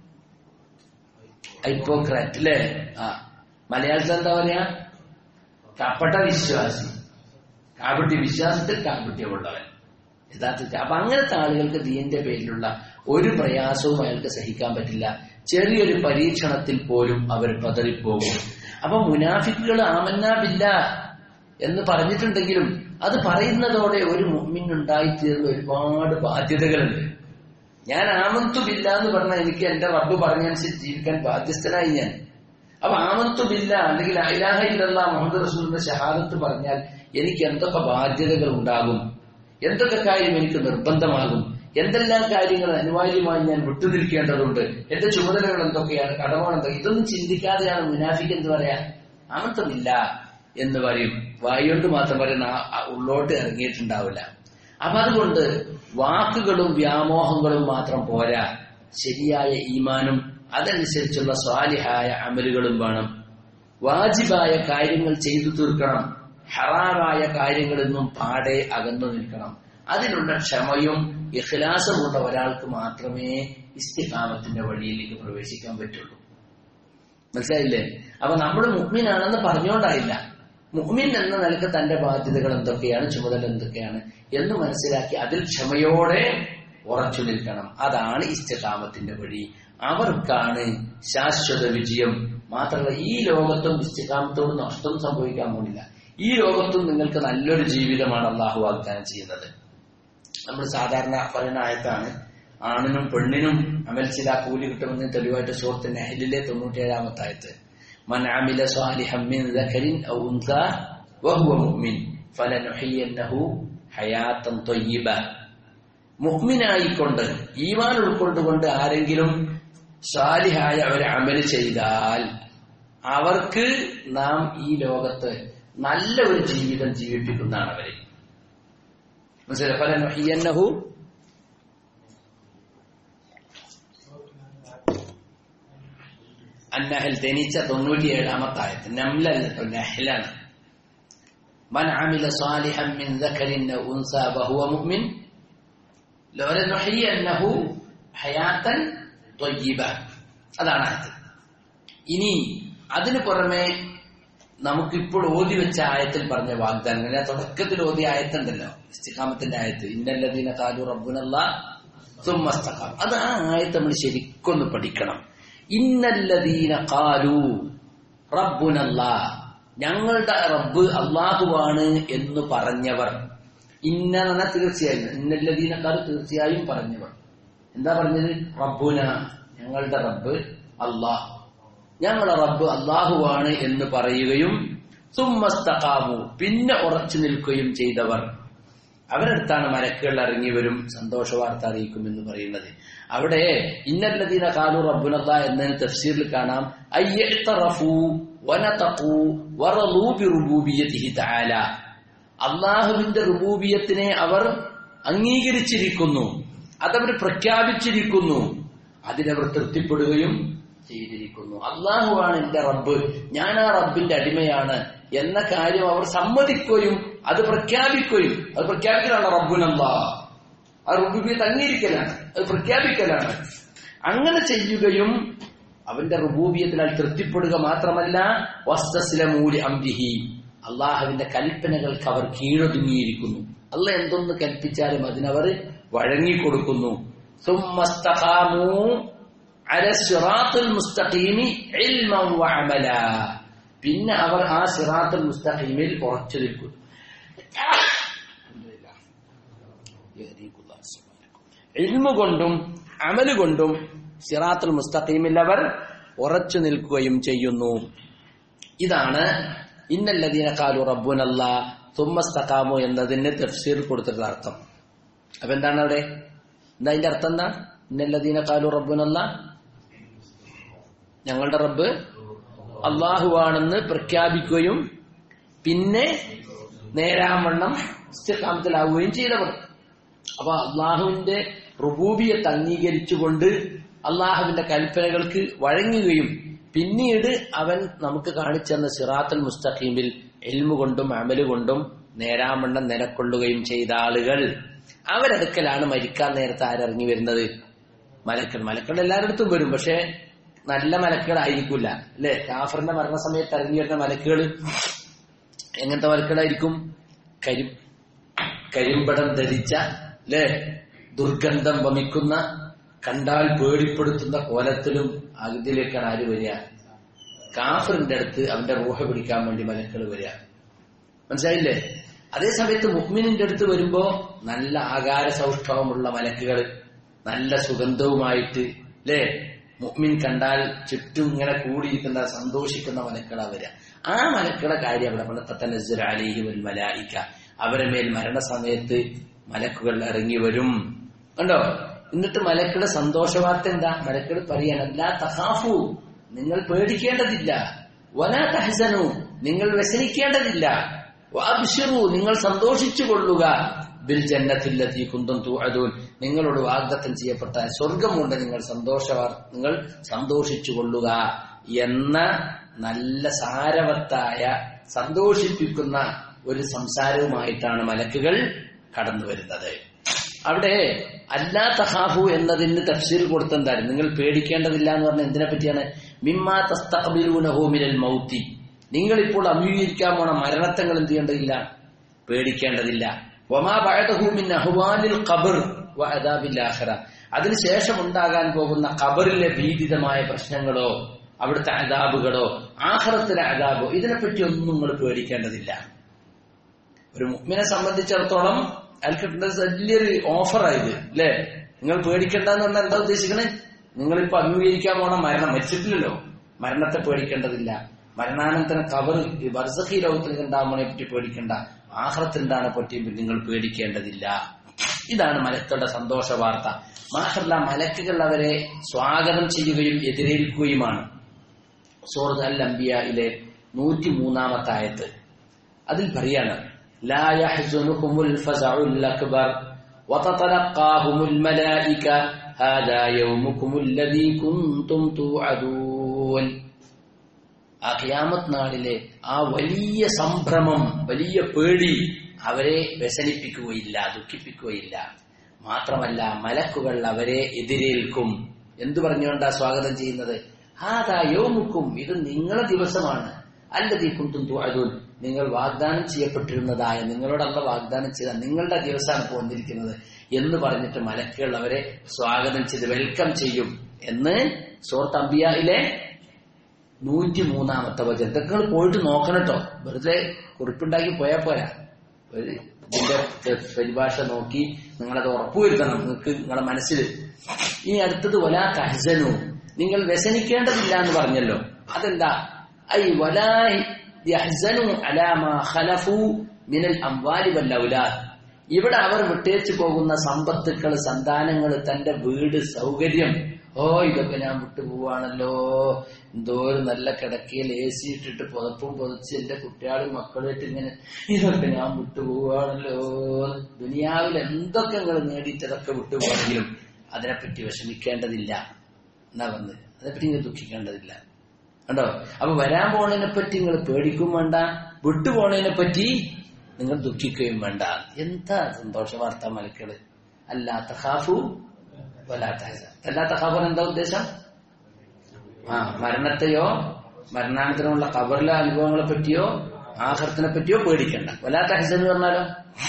ഹൈപ്പോക്രാറ്റ് അല്ലേ ആ മലയാളത്തിൽ എന്താ പറയാ കപട വിശ്വാസി കാപട്യ വിശ്വാസത്തിൽ കാപട്യമുള്ളവൻ യഥാർത്ഥത്തിൽ അപ്പൊ അങ്ങനത്തെ ആളുകൾക്ക് ദീന്റെ പേരിലുള്ള ഒരു പ്രയാസവും അയാൾക്ക് സഹിക്കാൻ പറ്റില്ല ചെറിയൊരു പരീക്ഷണത്തിൽ പോലും അവർ പതറിപ്പോകും അപ്പൊ മുനാഫിക്കുകൾ ആമന്നാബില്ല എന്ന് പറഞ്ഞിട്ടുണ്ടെങ്കിലും അത് പറയുന്നതോടെ ഒരു മുമ്മിൻ ഉണ്ടായിത്തീർന്ന ഒരുപാട് ബാധ്യതകളുണ്ട് ഞാൻ ആമന്തുമില്ല എന്ന് പറഞ്ഞാൽ എനിക്ക് എന്റെ റബ്ബ് പറഞ്ഞനുസരിച്ച് ജീവിക്കാൻ ബാധ്യസ്ഥനായി ഞാൻ അപ്പൊ ആമന്തുമില്ല അല്ലെങ്കിൽ അയിലാഹ ഇല്ല മുഹമ്മദ് റസൂലിന്റെ ഷഹാദത്ത് പറഞ്ഞാൽ എനിക്ക് എന്തൊക്കെ ബാധ്യതകൾ ഉണ്ടാകും എന്തൊക്കെ കാര്യം എനിക്ക് നിർബന്ധമാകും എന്തെല്ലാം കാര്യങ്ങൾ അനിവാര്യമായി ഞാൻ വിട്ടുനിൽക്കേണ്ടതുണ്ട് എന്റെ ചുമതലകൾ എന്തൊക്കെയാണ് കടമകൾ എന്തൊക്കെ ഇതൊന്നും ചിന്തിക്കാതെയാണ് മുനാഫിക്ക് എന്ന് പറയാ ആമത്വമില്ല എന്ന് പറയും വായുകൊണ്ട് മാത്രം പറയുന്ന ആ- ആ ഉള്ളോട്ട് ഇറങ്ങിയിട്ടുണ്ടാവില്ല അപ്പൊ അതുകൊണ്ട് വാക്കുകളും വ്യാമോഹങ്ങളും മാത്രം പോരാ ശരിയായ ഈമാനും അതനുസരിച്ചുള്ള സ്വാലിഹായ അമലുകളും വേണം വാജിബായ കാര്യങ്ങൾ ചെയ്തു തീർക്കണം ഹറാമായ കാര്യങ്ങളിൽ നിന്നും പാടെ അകന്നു നിൽക്കണം അതിനുള്ള ക്ഷമയും ഇഖ്ലാസുമുള്ള ഒരാൾക്ക് മാത്രമേ ഇസ്തിഖാമത്തിന്റെ വഴിയിലേക്ക് പ്രവേശിക്കാൻ പറ്റുള്ളൂ മനസ്സിലായില്ലേ അപ്പൊ നമ്മൾ മുഹ്മിനാണെന്ന് പറഞ്ഞുകൊണ്ടായില്ല മുഹ്മിൻ എന്ന നിലക്ക് തന്റെ ബാധ്യതകൾ എന്തൊക്കെയാണ് ചുമതല എന്തൊക്കെയാണ് എന്ന് മനസ്സിലാക്കി അതിൽ ക്ഷമയോടെ ഉറച്ചു നിൽക്കണം അതാണ് ഇസ്തിഖാമത്തിന്റെ വഴി അവർക്കാണ് ശാശ്വത വിജയം മാത്രമല്ല ഈ ലോകത്തും ഇസ്തിഖാമത്തോട് നഷ്ടം സംഭവിക്കാൻ പോകുന്നില്ല ഈ ലോകത്തും നിങ്ങൾക്ക് നല്ലൊരു ജീവിതമാണ് അള്ളാഹു വാഗ്ദാനം ചെയ്യുന്നത് നമ്മൾ സാധാരണ പറയുന്ന ആയത്താണ് ആണിനും പെണ്ണിനും അമൽ ചില കൂലി കിട്ടുമെന്ന് തെളിവായിട്ട് സുഹൃത്ത് നെഹലിലെ തൊണ്ണൂറ്റിയേഴാമത്തെ ആയത്ത് മൻ അമില സ്വാലിഹം മിൻ ദഖരിൻ ഔ ഉൻസ വഹുവ മുഅ്മിൻ ഫലനുഹയ്യന്നഹു ഹയാത്തൻ ത്വയ്യിബ മുഹ്മിനായിക്കൊണ്ട് ഈമാൻ ഉൾക്കൊണ്ടുകൊണ്ട് ആരെങ്കിലും സാലിഹായ ഒരു അമൽ ചെയ്താൽ അവർക്ക് നാം ഈ ലോകത്ത് നല്ല ഒരു ജീവിതം ജീവിപ്പിക്കുന്നതാണ് അവരെ മനസ്സിലായി ഫലനുഹയ്യന്നഹു അന്നഹൽ തെനിച്ച തൊണ്ണൂറ്റിയേഴാമത്തെ ആയത്ത് നംലല്ല കേട്ടോ നഹലാണ് من عمل صالحا من ذكر أو أنثى وهو مؤمن لنحيينه حياة طيبة അതാണ് ആയത്ത് ഇനി അതിനു പുറമെ നമുക്കിപ്പോൾ ഓതി വെച്ച ആയത്തിൽ പറഞ്ഞ വാഗ്ദാനങ്ങൾ ആ തുടക്കത്തിൽ ഓതിയ ആയത്തുണ്ടല്ലോ ഇസ്തിഖാമത്തിന്റെ ആയത്ത് ഇന്നല്ലദീന കാലു റബ്ബുനല്ല സുമ്മസ്തഖാം അത് ആ ആയത്ത് നമ്മൾ ശരിക്കൊന്ന് പഠിക്കണം ഇന്നല്ലദീന കാലു റബ്ബുനല്ല ഞങ്ങളുടെ റബ്ബ് അള്ളാഹുവാണ് എന്ന് പറഞ്ഞവർ ഇന്ന എന്ന തീർച്ചയായും ഇന്നല്ലദീനക്കാർ തീർച്ചയായും പറഞ്ഞവർ എന്താ പറഞ്ഞത് റബ്ബുന ഞങ്ങളുടെ റബ്ബ് അള്ളാഹു ഞങ്ങളുടെ റബ്ബ് അള്ളാഹുവാണ് എന്ന് പറയുകയും സുമ്മസ്തഖാമു പിന്നെ ഉറച്ചു നിൽക്കുകയും ചെയ്തവർ അവരടുത്താണ് മലക്കുകൾ ഇറങ്ങി വരും സന്തോഷ വാർത്ത അറിയിക്കും എന്ന് പറയുന്നത് അവിടെ ഇന്നല്ലദീന കാലു റബ്ബുനല്ല എന്നതിന് തഫ്സീറിൽ കാണാം അയ്യഅ്തറഫു വനതഖു വറളൂ ബിറുബൂബിയതിഹി തആല അള്ളാഹുവിന്റെ റുബൂബിയത്തിനെ അവർ അംഗീകരിച്ചിരിക്കുന്നു അതവർ പ്രഖ്യാപിച്ചിരിക്കുന്നു അതിനവർ തൃപ്തിപ്പെടുകയും ചെയ്തിരിക്കുന്നു അള്ളാഹുവാണ് എന്റെ റബ്ബ് ഞാൻ ആ റബ്ബിന്റെ അടിമയാണ് എന്ന കാര്യം അവർ സമ്മതിക്കുകയും അത് പ്രഖ്യാപിക്കുകയും അത് പ്രഖ്യാപിക്കലാണ് റബ്ബുനല്ലാ ആ റുബൂബിയത്ത് അംഗീകരിക്കലാണ് അത് പ്രഖ്യാപിക്കലാണ് അങ്ങനെ ചെയ്യുകയും അവന്റെ റുബൂബിയത്തിനാൽ തൃപ്തിപ്പെടുക മാത്രമല്ല വസ്തസ്ലമൂലി അംബിഹി അള്ളാഹുവിന്റെ കൽപ്പനകൾക്ക് അവർ കീഴൊതുങ്ങിയിരിക്കുന്നു അല്ല എന്തൊന്ന് കൽപ്പിച്ചാലും അതിനവർ വഴങ്ങിക്കൊടുക്കുന്നു സുമ്മസ്തഖാമൂ അല സിറാത്തുൽ മുസ്തഖീമി ഇൽമൻ വഅമല പിന്നെ അവർ ആ സിറാത്തുൽ മുസ്തഖീമിൽ ഉറച്ചു നിൽക്കുന്നു ഇൽമു കൊണ്ടും അമല് കൊണ്ടും സിറാത്തുൽ മുസ്തഖീമിൽ അവർ ഉറച്ചു നിൽക്കുകയും ചെയ്യുന്നു ഇതാണ് ഇന്നല്ലദീന കാലു റബ്ബുനല്ല തുമ്മസ്തഖാമു എന്നതിന് തഫ്സീർ കൊടുത്തിട്ടുള്ള അർത്ഥം അപ്പൊ എന്താണ് അവിടെ എന്താ അതിന്റെ അർത്ഥം എന്താ ഇന്നല്ലദീന കാലു റബ്ബുനല്ല ഞങ്ങളുടെ റബ്ബ് അള്ളാഹുവാണെന്ന് പ്രഖ്യാപിക്കുകയും പിന്നെ നേരാവണ്ണം ഇസ്തിഖാമത്തിലാവുകയും ചെയ്തവർ അപ്പൊ അള്ളാഹുവിന്റെ റുബൂബിയത്ത് അംഗീകരിച്ചുകൊണ്ട് അള്ളാഹുവിന്റെ കൽപ്പനകൾക്ക് വഴങ്ങുകയും പിന്നീട് അവൻ നമുക്ക് കാണിച്ചെന്ന സിറാത്തുൽ മുസ്തഖീമിൽ എൽമു കൊണ്ടും അമല് കൊണ്ടും നേരാമണ്ണം നിലക്കൊള്ളുകയും ചെയ്ത ആളുകൾ അവരടുക്കലാണ് മരിക്കാൻ നേരത്തെ ആരിറങ്ങി വരുന്നത് മലക്കൾ മലക്കൾ എല്ലാവരുടെ വരും പക്ഷെ നല്ല മലക്കുകളായിരിക്കില്ല അല്ലെ കാഫറിന്റെ മരണസമയത്ത് ഇറങ്ങി വരുന്ന മലക്കുകൾ എങ്ങനത്തെ മലക്കുകളായിരിക്കും കരി കരിമ്പടം ധരിച്ച അല്ലെ ദുർഗന്ധം വമിക്കുന്ന കണ്ടാൽ പേടിപ്പെടുത്തുന്ന കോലത്തിലും അതിലേക്കാണ് ആര് വരിക കാഫറിന്റെ അടുത്ത് അവന്റെ റൂഹ പിടിക്കാൻ വേണ്ടി മലക്കൾ വരിക മനസ്സിലായില്ലേ അതേ സമയത്ത് മുഹ്മിനിന്റെ അടുത്ത് വരുമ്പോ നല്ല ആകാര സൗഷ്ഠവമുള്ള മലക്കുകൾ നല്ല സുഗന്ധവുമായിട്ട് അല്ലേ മുഹ്മിൻ കണ്ടാൽ ചുറ്റും ഇങ്ങനെ കൂടിയിരിക്കുന്ന സന്തോഷിക്കുന്ന മലക്കളാ വരിക ആ മലക്കളുടെ കാര്യം അവിടെ പണ്ടത്തെ അലിഹി വൽ മലായിക്ക അവരെ മേൽ മരണസമയത്ത് മലക്കുകൾ ഇറങ്ങി വരും കണ്ടോ എന്നിട്ട് മലക്കുടെ സന്തോഷ വാർത്ത എന്താ മലക്കൾ പറയാണ് ലാ തഹാഫു നിങ്ങൾ പേടിക്കേണ്ടതില്ല വല തഹസനു നിങ്ങൾ വ്യസനിക്കേണ്ടതില്ല വാബിഷിറു നിങ്ങൾ സന്തോഷിച്ചു കൊള്ളുക ബിൽ ജന്നത്തില്ലെത്തി കുന്തം തൂഅദൂൻ നിങ്ങളോട് വാഗ്ദത്തം ചെയ്യപ്പെട്ട സ്വർഗമുണ്ട് നിങ്ങൾ സന്തോഷ നിങ്ങൾ സന്തോഷിച്ചു കൊള്ളുക എന്ന നല്ല സാരവത്തായ സന്തോഷിപ്പിക്കുന്ന ഒരു സംസാരവുമായിട്ടാണ് മലക്കുകൾ കടന്നു വരുന്നത് അവിടെ അല്ലാ തഹാഫു എന്നതിന് തഫ്സീർ കൊടുത്തെന്തായാലും നിങ്ങൾ പേടിക്കേണ്ടതില്ല എന്ന് പറഞ്ഞ എന്തിനെ പറ്റിയാണ് മിമ്മാ തസ്തഖ്ബിലൂനഹുമിനൽ മൗത്തി നിങ്ങൾ ഇപ്പോൾ അഭിമുഖീകരിക്കാൻ പോണ മരണത്തങ്ങൾ എന്ത് ചെയ്യേണ്ടതില്ല പേടിക്കേണ്ടതില്ല വമാ ബഅദഹുമിൻ അഹ്വാലിൽ ഖബർ വ അദാബിൽ ആഖിറ അതിനുശേഷം ഉണ്ടാകാൻ പോകുന്ന ഖബറിലെ ഭീതിതമായ പ്രശ്നങ്ങളോ അവിടുത്തെ അദാബുകളോ ആഖിറത്തിലെ അദാബോ ഇതിനെപ്പറ്റി ഒന്നും നിങ്ങൾ പേടിക്കേണ്ടതില്ല ഒരു മുഅ്മിനെ സംബന്ധിച്ചിടത്തോളം അയാൾക്ക് കിട്ടുന്ന വലിയൊരു ഓഫറായത് അല്ലേ നിങ്ങൾ പേടിക്കേണ്ടെന്ന് പറഞ്ഞാൽ എന്താ ഉദ്ദേശിക്കണേ നിങ്ങളിപ്പോ അഭിമുഖീകരിക്കാൻ പോണ മരണം മരിച്ചിട്ടില്ലല്ലോ മരണത്തെ പേടിക്കേണ്ടതില്ല മരണാനന്തര കവർ വർസഖി ലോകത്തിൽ ഉണ്ടാവുന്നതിനെ പറ്റി പേടിക്കേണ്ട ആഹ്റത്തിണ്ടാണ് പറ്റി നിങ്ങൾ പേടിക്കേണ്ടതില്ല ഇതാണ് മലക്കളുടെ സന്തോഷ വാർത്ത മാത്രമല്ല മലക്കുകൾ അവരെ സ്വാഗതം ചെയ്യുകയും എതിരേൽക്കുകയുമാണ് സൂറത്ത് അൽ അംബിയയിലെ നൂറ്റി മൂന്നാമത്തെ ആയത്ത് അതിൽ പറയാണ് لا يحزنهم الفزع الأكبر وتتلقاهم الملائكة هذا يومكم الذي كنتم توعدون ആ ഖിയാമത്ത് നാളിലെ ആ വലിയ സംഭ്രമം വലിയ പേടി അവരെ വ്യസനിപ്പിക്കുകയില്ല ദുഃഖിപ്പിക്കുകയില്ല മാത്രമല്ല മലക്കുകൾ അവരെ എതിരേൽക്കും എന്തു പറഞ്ഞുകൊണ്ടാ സ്വാഗതം ചെയ്യുന്നത് ഹാദാ യോമുക്കും ഇത് നിങ്ങളെ ദിവസമാണ് അല്ലതീ കുന്തും തുഅദൂൻ നിങ്ങൾ വാഗ്ദാനം ചെയ്യപ്പെട്ടിരുന്നതായ നിങ്ങളോടല്ല വാഗ്ദാനം ചെയ്ത നിങ്ങളുടെ ദിവസമാണ് പോന്നിരിക്കുന്നത് എന്ന് പറഞ്ഞിട്ട് മലക്കുകൾ അവരെ സ്വാഗതം ചെയ്ത് വെൽക്കം ചെയ്യും എന്ന് സോർത്ത് അംബിയയിലെ നൂറ്റി മൂന്നാമത്തെ വചനം ഇതൊക്കെ നിങ്ങൾ പോയിട്ട് നോക്കണം കേട്ടോ വെറുതെ കുറിപ്പുണ്ടാക്കി പോയാൽ പോരാ ഒരു ഇതിന്റെ പരിഭാഷ നോക്കി നിങ്ങളത് ഉറപ്പുവരുത്തണം നിങ്ങൾക്ക് നിങ്ങളുടെ മനസ്സിൽ ഇനി അടുത്തത് വലാ കഹസനു നിങ്ങൾ വ്യസനിക്കേണ്ടതില്ല എന്ന് പറഞ്ഞല്ലോ അതെന്താ ഐ വലാ യഹ്സനു അലാ മാ ഖലഫു മിനൽ അംവാലി വൽ ഔലാദ് ഇവിടെ അവർ വിട്ടേച്ചു പോകുന്ന സമ്പത്തുക്കൾ സന്താനങ്ങൾ തന്റെ വീട് സൗകര്യം ഓ ഇതൊക്കെ ഞാൻ വിട്ടുപോവാണല്ലോ എന്തോ ഒരു നല്ല കിടക്കയിൽ എ സി ഇട്ടിട്ട് പുതപ്പും പുതച്ച് എന്റെ കുട്ടികളും മക്കളായിട്ട് ഇങ്ങനെ ഇതൊക്കെ ഞാൻ വിട്ടുപോവാണല്ലോ ദുനിയാവിൽ എന്തൊക്കെ നിങ്ങൾ നേടിയിട്ട് അതൊക്കെ വിട്ടുപോകണമെങ്കിലും അതിനെപ്പറ്റി വിഷമിക്കേണ്ടതില്ല എന്നാ വന്ന് അതിനെപ്പറ്റി നിങ്ങൾ ദുഃഖിക്കേണ്ടതില്ല കണ്ടോ അപ്പൊ വരാൻ പോണതിനെ പറ്റി നിങ്ങൾ പേടിക്കും വേണ്ട വിട്ടുപോണതിനെ പറ്റി നിങ്ങൾ ദുഃഖിക്കുകയും വേണ്ട എന്താ സന്തോഷ വാർത്ത മലക്കള് അല്ലാത്ത ഹാഫു വല്ലാത്ത അല്ലാത്ത ഖബർ എന്താ ഉദ്ദേശം ആ മരണത്തെയോ മരണാനന്തരമുള്ള ഖബറിലെ അനുഭവങ്ങളെ പറ്റിയോ ആഹർത്തിനെ പറ്റിയോ പേടിക്കണ്ട വല്ലാത്ത ഹസൻ എന്ന് പറഞ്ഞാലോ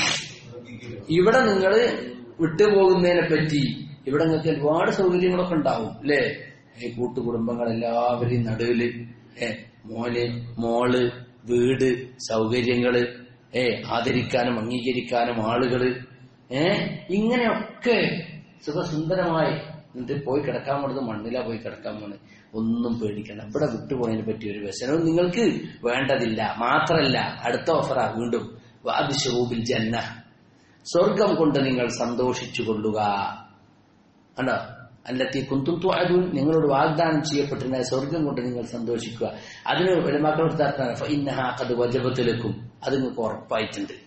ഇവിടെ നിങ്ങൾ വിട്ടുപോകുന്നതിനെ പറ്റി ഇവിടെ നിങ്ങൾക്ക് ഒരുപാട് സൗകര്യങ്ങളൊക്കെ ഉണ്ടാവും അല്ലേ ഈ കൂട്ടുകുടുംബങ്ങൾ എല്ലാവരെയും നടുവില് ഏ മോന് മോള് വീട് സൗകര്യങ്ങള് ഏ ആദരിക്കാനും അംഗീകരിക്കാനും ആളുകള് ഏ ഇങ്ങനെയൊക്കെ സുഖസുന്ദരമായി എന്നിട്ട് പോയി കിടക്കാൻ പോണത് മണ്ണിലാ പോയി കിടക്കാൻ പോണത് ഒന്നും പേടിക്കണ്ട ഇവിടെ വിട്ടുപോണതിനെ പറ്റി ഒരു വ്യസനവും നിങ്ങൾക്ക് വേണ്ടതില്ല മാത്രല്ല അടുത്ത ഓഫറാ വീണ്ടും വാദിശൂബിൽ ജന്ന സ്വർഗം കൊണ്ട് നിങ്ങൾ സന്തോഷിച്ചു കൊള്ളുക കണ്ടോ അല്ലത്തി കുന്തും തുഅദൂൻ നിങ്ങളോട് വാഗ്ദാനം ചെയ്യപ്പെട്ടിരുന്ന സ്വർഗം കൊണ്ട് നിങ്ങൾ സന്തോഷിക്കുക അതിന് വെളിമാക്കൾ എടുത്താൽ ഇന്നഹാ അത് വജപത്തിലേക്കും അത് നിങ്ങൾക്ക് ഉറപ്പായിട്ടുണ്ട്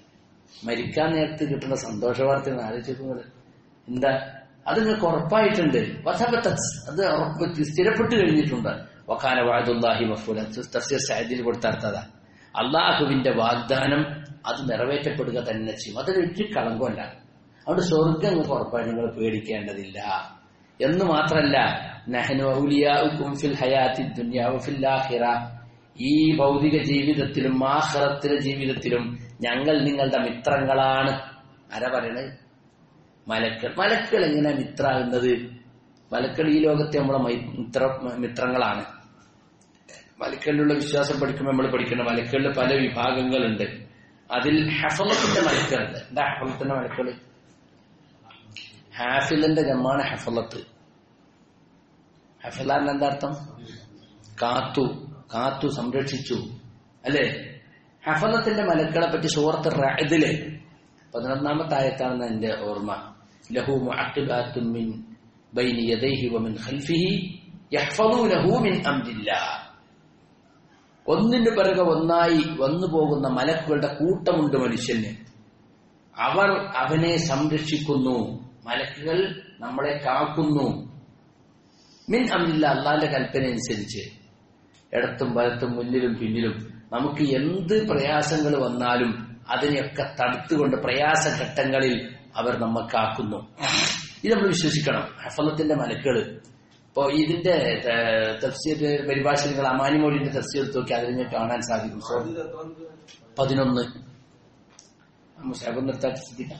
മരിക്കാൻ നേരത്ത് കിട്ടുന്ന സന്തോഷ വാർത്തയാണ് ആലോചിക്കുന്നത് എന്താ അത് നിങ്ങൾക്ക് ഉറപ്പായിട്ടുണ്ട് വധബത്ത് അത് ഉറപ്പ് സ്ഥിരപ്പെട്ട് കഴിഞ്ഞിട്ടുണ്ട് വക്കാന വാദുല്ലാഹി മഫൂല തഫ്സീർ സാജിൽ കൊടുത്തർത്ഥത അള്ളാഹുവിന്റെ വാഗ്ദാനം അത് നിറവേറ്റപ്പെടുക തന്നെ ചെയ്യും അതിലൊരു കളങ്കമല്ല അതുകൊണ്ട് സ്വർഗം നിങ്ങൾക്ക് ഉറപ്പായി നിങ്ങൾ പേടിക്കേണ്ടതില്ല എന്ന് മാത്രല്ല നഹനു ഔലിയാഉക്കും ഫിൽ ഹയാത്തി ദുനിയ വഫിൽ ആഖിറ ഈ ഭൗതിക ജീവിതത്തിലും ആഖിറത്തിലെ ജീവിതത്തിലും ഞങ്ങൾ നിങ്ങളുടെ മിത്രങ്ങളാണ് ആരാ പറയണത് മലക്കൾ മലക്കൾ എങ്ങനെ മിത്രാകുന്നത് മലക്കൾ ഈ ലോകത്തെ നമ്മളെ മൈ- മിത്ര മിത്രങ്ങളാണ് മലക്കളിലുള്ള വിശ്വാസം പഠിക്കുമ്പോൾ നമ്മൾ പഠിക്കണം മലക്കളിൽ പല വിഭാഗങ്ങളുണ്ട് അതിൽ ഹഫലത്തിന്റെ മലക്കളുണ്ട് എന്താ ഹഫലത്തിന്റെ മലക്കള് ഹാഫിലിന്റെ ജമ്മാണ് ഹഫലത്ത് ഹഫലാറിന് എന്താ അർത്ഥം കാത്തു കാത്തു സംരക്ഷിച്ചു അല്ലേ ഹഫലത്തിന്റെ മലക്കളെ പറ്റി സൂറത്ത് റഅദിലെ പതിനൊന്നാമത്തെ ആയത്താണെന്ന് എന്റെ ഓർമ്മ ലഹു മുഅഖിബാത്തുൻ മിൻ ബൈനി യദൈഹി വമിൻ ഖൽഫിഹി യഹ്ഫദൂനഹു മിൻ അംരില്ലാഹ് ഒന്നിന്റെ പിറകെ ഒന്നായി വന്നു പോകുന്ന മലക്കുകളുടെ കൂട്ടമുണ്ട് മനുഷ്യന് അവർ അവനെ സംരക്ഷിക്കുന്നു മലക്കുകൾ നമ്മളെ കാക്കുന്നു മിൻ അമില്ല അള്ളാന്റെ കൽപ്പന അനുസരിച്ച് ഇടത്തും വലത്തും മുന്നിലും പിന്നിലും നമുക്ക് എന്ത് പ്രയാസങ്ങൾ വന്നാലും അതിനെയൊക്കെ തടുത്തുകൊണ്ട് പ്രയാസഘട്ടങ്ങളിൽ അവർ നമ്മെ കാക്കുന്നു ഇത് നമ്മൾ വിശ്വസിക്കണം ഹഫലത്തിന്റെ മലക്കുകൾ ഇപ്പോ ഇതിന്റെ ഏഹ്, തഫ്സീർ പരിഭാഷ നിങ്ങൾ അമാനിമോളിന്റെ തഫ്സീർ എടുത്ത് നോക്കി അതിൽ നിങ്ങൾക്ക് കാണാൻ സാധിക്കും സോ പതിനൊന്ന് മുസാബ് നിർത്താൻ ശ്രദ്ധിക്കാം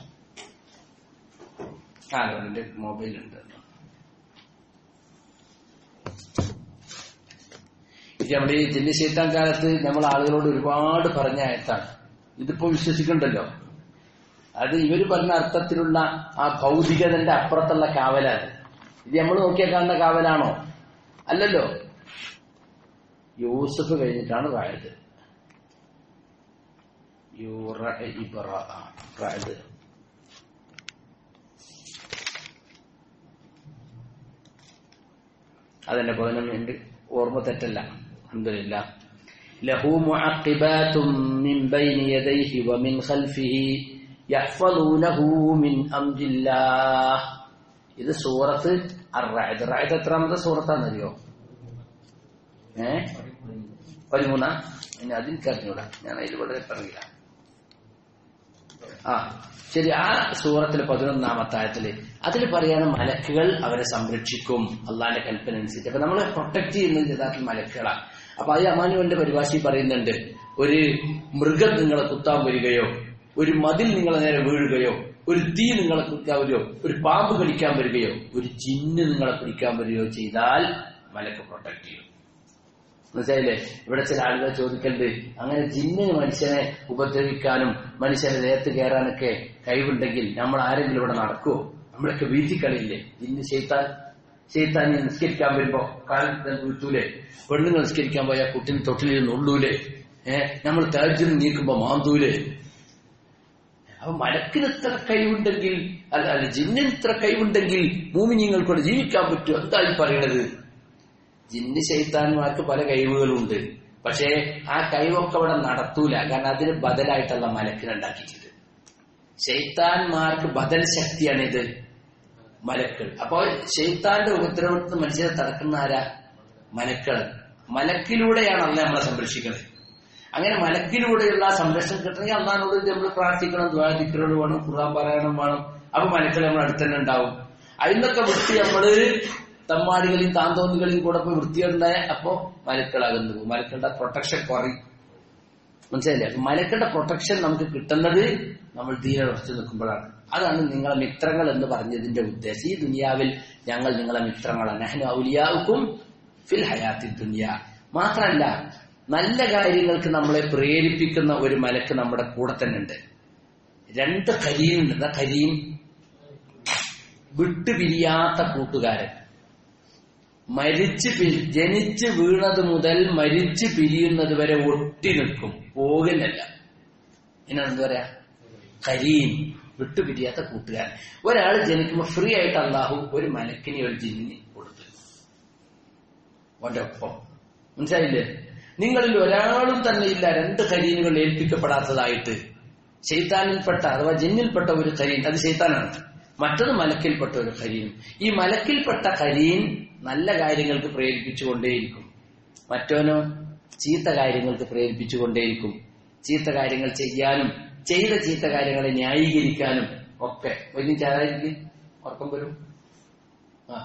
ആ എന്റെ മൊബൈലുണ്ട് ഇത് നമ്മുടെ ഈ ജന്യശൈത്താൻ കാലത്ത് നമ്മൾ ആളുകളോട് ഒരുപാട് പറഞ്ഞ ആയത്താണ് ഇതിപ്പോ വിശ്വസിക്കണ്ടല്ലോ അത് ഇവര് പറഞ്ഞ അർത്ഥത്തിലുള്ള ആ ഭൗതികതന്റെ അപ്പുറത്തുള്ള കാവലാണ് ഇത് നമ്മൾ നോക്കിയാൽ കാണുന്ന കാവലാണോ അല്ലല്ലോ യൂസഫ് കഴിഞ്ഞിട്ടാണ് റായത് യൂറ ഇബ്ര റായത് അതെന്നെ പതിനൊന്ന് എന്റെ ഓർമ്മ തെറ്റല്ല അൽഹംദുലില്ല ലഹു മുഅഖിബാതും മിൻ ബൈനി യദൈഹി വമിൻ ഖൽഫിഹി യഹ്ഫളൂനഹു മിൻ അംരില്ലാഹ് ഇത് സൂറത്ത് അർ-റഅദ് റഅദ് എത്രാമത്തെ സൂറത്താണെന്നറിയോ ഏ പതിമൂന്നാ ഇനി അതെനിക്ക് അറിഞ്ഞൂടാ ഞാൻ അതിൽ വളരെ പറഞ്ഞില്ല ആ ശരി ആ സൂറത്തിലെ പതിനൊന്നാമത്തെ ആയത്തില് അതിൽ പറയാണ് മലക്കുകൾ അവരെ സംരക്ഷിക്കും അള്ളാന്റെ കൽപ്പന അനുസരിച്ച് അപ്പൊ നമ്മളെ പ്രൊട്ടക്ട് ചെയ്യുന്നത് യഥാർത്ഥത്തിൽ മലക്കുകളാണ് അപ്പൊ അത് അമാനുവന്റെ പരിഭാഷയിൽ പറയുന്നുണ്ട് ഒരു മൃഗം നിങ്ങളെ കുത്താൻ വരികയോ ഒരു മതിൽ നിങ്ങളെ നേരെ വീഴുകയോ ഒരു തീ നിങ്ങളെ കുത്താൻ വരികയോ ഒരു പാമ്പ് കടിക്കാൻ വരികയോ ഒരു ചിന്ന് നിങ്ങളെ പിടിക്കാൻ വരികയോ ചെയ്താൽ മലക്ക് പ്രൊട്ടക്ട് ചെയ്യും മനസ്സിലായില്ലേ ഇവിടെ ചില ആളുകൾ ചോദിക്കലുണ്ട് അങ്ങനെ ജിന്നിന് മനുഷ്യനെ ഉപദ്രവിക്കാനും മനുഷ്യനെ ദേഹത്ത് കയറാനൊക്കെ കഴിവുണ്ടെങ്കിൽ നമ്മൾ ആരെങ്കിലും ഇവിടെ നടക്കുവോ നമ്മളൊക്കെ വീട്ടിൽ കളിയില്ലേ ജിന്ന് ചെയ്ത്താൻ ചെയ്ത്താൻ നിസ്കരിക്കാൻ വരുമ്പോ കാലത്ത് വീട്ടൂലേ പെണ്ണുങ്ങൾ നിസ്കരിക്കാൻ പോയാൽ കുട്ടിന് തൊട്ടിലിൽ നുള്ളൂലേ ഏഹ് നമ്മൾ താഴ്ചയിൽ നീക്കുമ്പോ മാന്തൂലേ അപ്പൊ മലക്കിന് ഇത്ര കഴിവുണ്ടെങ്കിൽ അല്ല അല്ല ജിന്നിന് ഇത്ര കഴിവുണ്ടെങ്കിൽ മൂമിനിങ്ങൾക്കൂടെ ജീവിക്കാൻ പറ്റുമോ എന്താ ഈ പറയണത് ജിന്ന് ശൈത്താന്മാർക്ക് പല കഴിവുകളുണ്ട് പക്ഷേ ആ കഴിവൊക്കെ അവിടെ നടത്തൂല കാരണം അതിന് ബദലായിട്ടുള്ള മലക്കിനുണ്ടാക്കിയിട്ടുണ്ട് ശൈത്താന്മാർക്ക് ബദൽ ശക്തിയാണ് ഇത് മലക്കൾ അപ്പോൾ ശൈത്താന്റെ ഉപദ്രവത്തിൽ മനുഷ്യരെ തടക്കുന്ന ആരാ മലക്കൾ മലക്കിലൂടെയാണ് അല്ല നമ്മളെ സംരക്ഷിക്കുന്നത് അങ്ങനെ മലക്കിലൂടെയുള്ള സംരക്ഷണം കിട്ടണമെങ്കിൽ അള്ളഹാനോട് നമ്മൾ പ്രാർത്ഥിക്കണം ദ്വാദിക്കലോട് വേണം ഖുർആൻ പാരായണം വേണം അപ്പൊ മലക്കൾ നമ്മൾ അടുത്ത് തന്നെ ഉണ്ടാവും അതിന്നൊക്കെ വൃത്തി നമ്മള് തമ്മാടികളെയും താന്തോന്നികളെയും കൂടെ പോയി വൃത്തിയുണ്ടായ അപ്പോ മലക്കളാകുന്നു പോകും മലക്കളുടെ പ്രൊട്ടക്ഷൻ കുറയും മനസ്സിലായില്ലേ അപ്പൊ മലക്കളുടെ പ്രൊട്ടക്ഷൻ നമുക്ക് കിട്ടുന്നത് നമ്മൾ തീരെ ഉറച്ചു നിൽക്കുമ്പോഴാണ് അതാണ് നിങ്ങളെ മിത്രങ്ങൾ എന്ന് പറഞ്ഞതിന്റെ ഉദ്ദേശം ഈ ദുനിയാവിൽ ഞങ്ങൾ നിങ്ങളെ മിത്രങ്ങളാണ് നെഹ്നു ഔലിയാവുക്കും ഫിൽ ഹയാത്തി ദുനിയ മാത്രമല്ല നല്ല കാര്യങ്ങൾക്ക് നമ്മളെ പ്രേരിപ്പിക്കുന്ന ഒരു മലക്ക് നമ്മുടെ കൂടെ തന്നെ ഉണ്ട് രണ്ട് കരീമുണ്ട് എന്താ കരീം വിട്ടുപിരിയാത്ത കൂട്ടുകാരൻ മരിച്ച് പി- ജനിച്ച് വീണത് മുതൽ മരിച്ച് പിരിയുന്നത് വരെ ഒട്ടി നിൽക്കും പോകുന്നില്ല എന്നാണ് എന്താ പറയാ കരീം വിട്ടുപിരിയാത്ത കൂട്ടുകാരൻ ഒരാൾ ജനിക്കുമ്പോൾ ഫ്രീ ആയിട്ട് അള്ളാഹു ഒരു മലക്കിനെ ഒരു ജിന്നിനെ കൊടുത്തു അവന്റെ ഒപ്പം മനസ്സിലായില്ലേ നിങ്ങളിൽ ഒരാളും തന്നെ ഇല്ല രണ്ട് കരീനുകൾ ഏൽപ്പിക്കപ്പെടാത്തതായിട്ട് ശൈത്താനിൽപ്പെട്ട അഥവാ ജിന്നിൽപ്പെട്ട ഒരു കരീൻ അത് ശൈത്താനാണ് മറ്റത് മലക്കിൽപ്പെട്ട ഒരു കരീൻ ഈ മലക്കിൽപ്പെട്ട കരീൻ നല്ല കാര്യങ്ങൾക്ക് പ്രേരിപ്പിച്ചുകൊണ്ടേയിരിക്കും മറ്റോനോ ചീത്ത കാര്യങ്ങൾക്ക് പ്രേരിപ്പിച്ചുകൊണ്ടേയിരിക്കും ചീത്ത കാര്യങ്ങൾ ചെയ്യാനും ചെയ്ത ചീത്ത കാര്യങ്ങളെ ന്യായീകരിക്കാനും ഒക്കെ വലിയ ചാരായിരിക്കും ഉറക്കം വരും ആ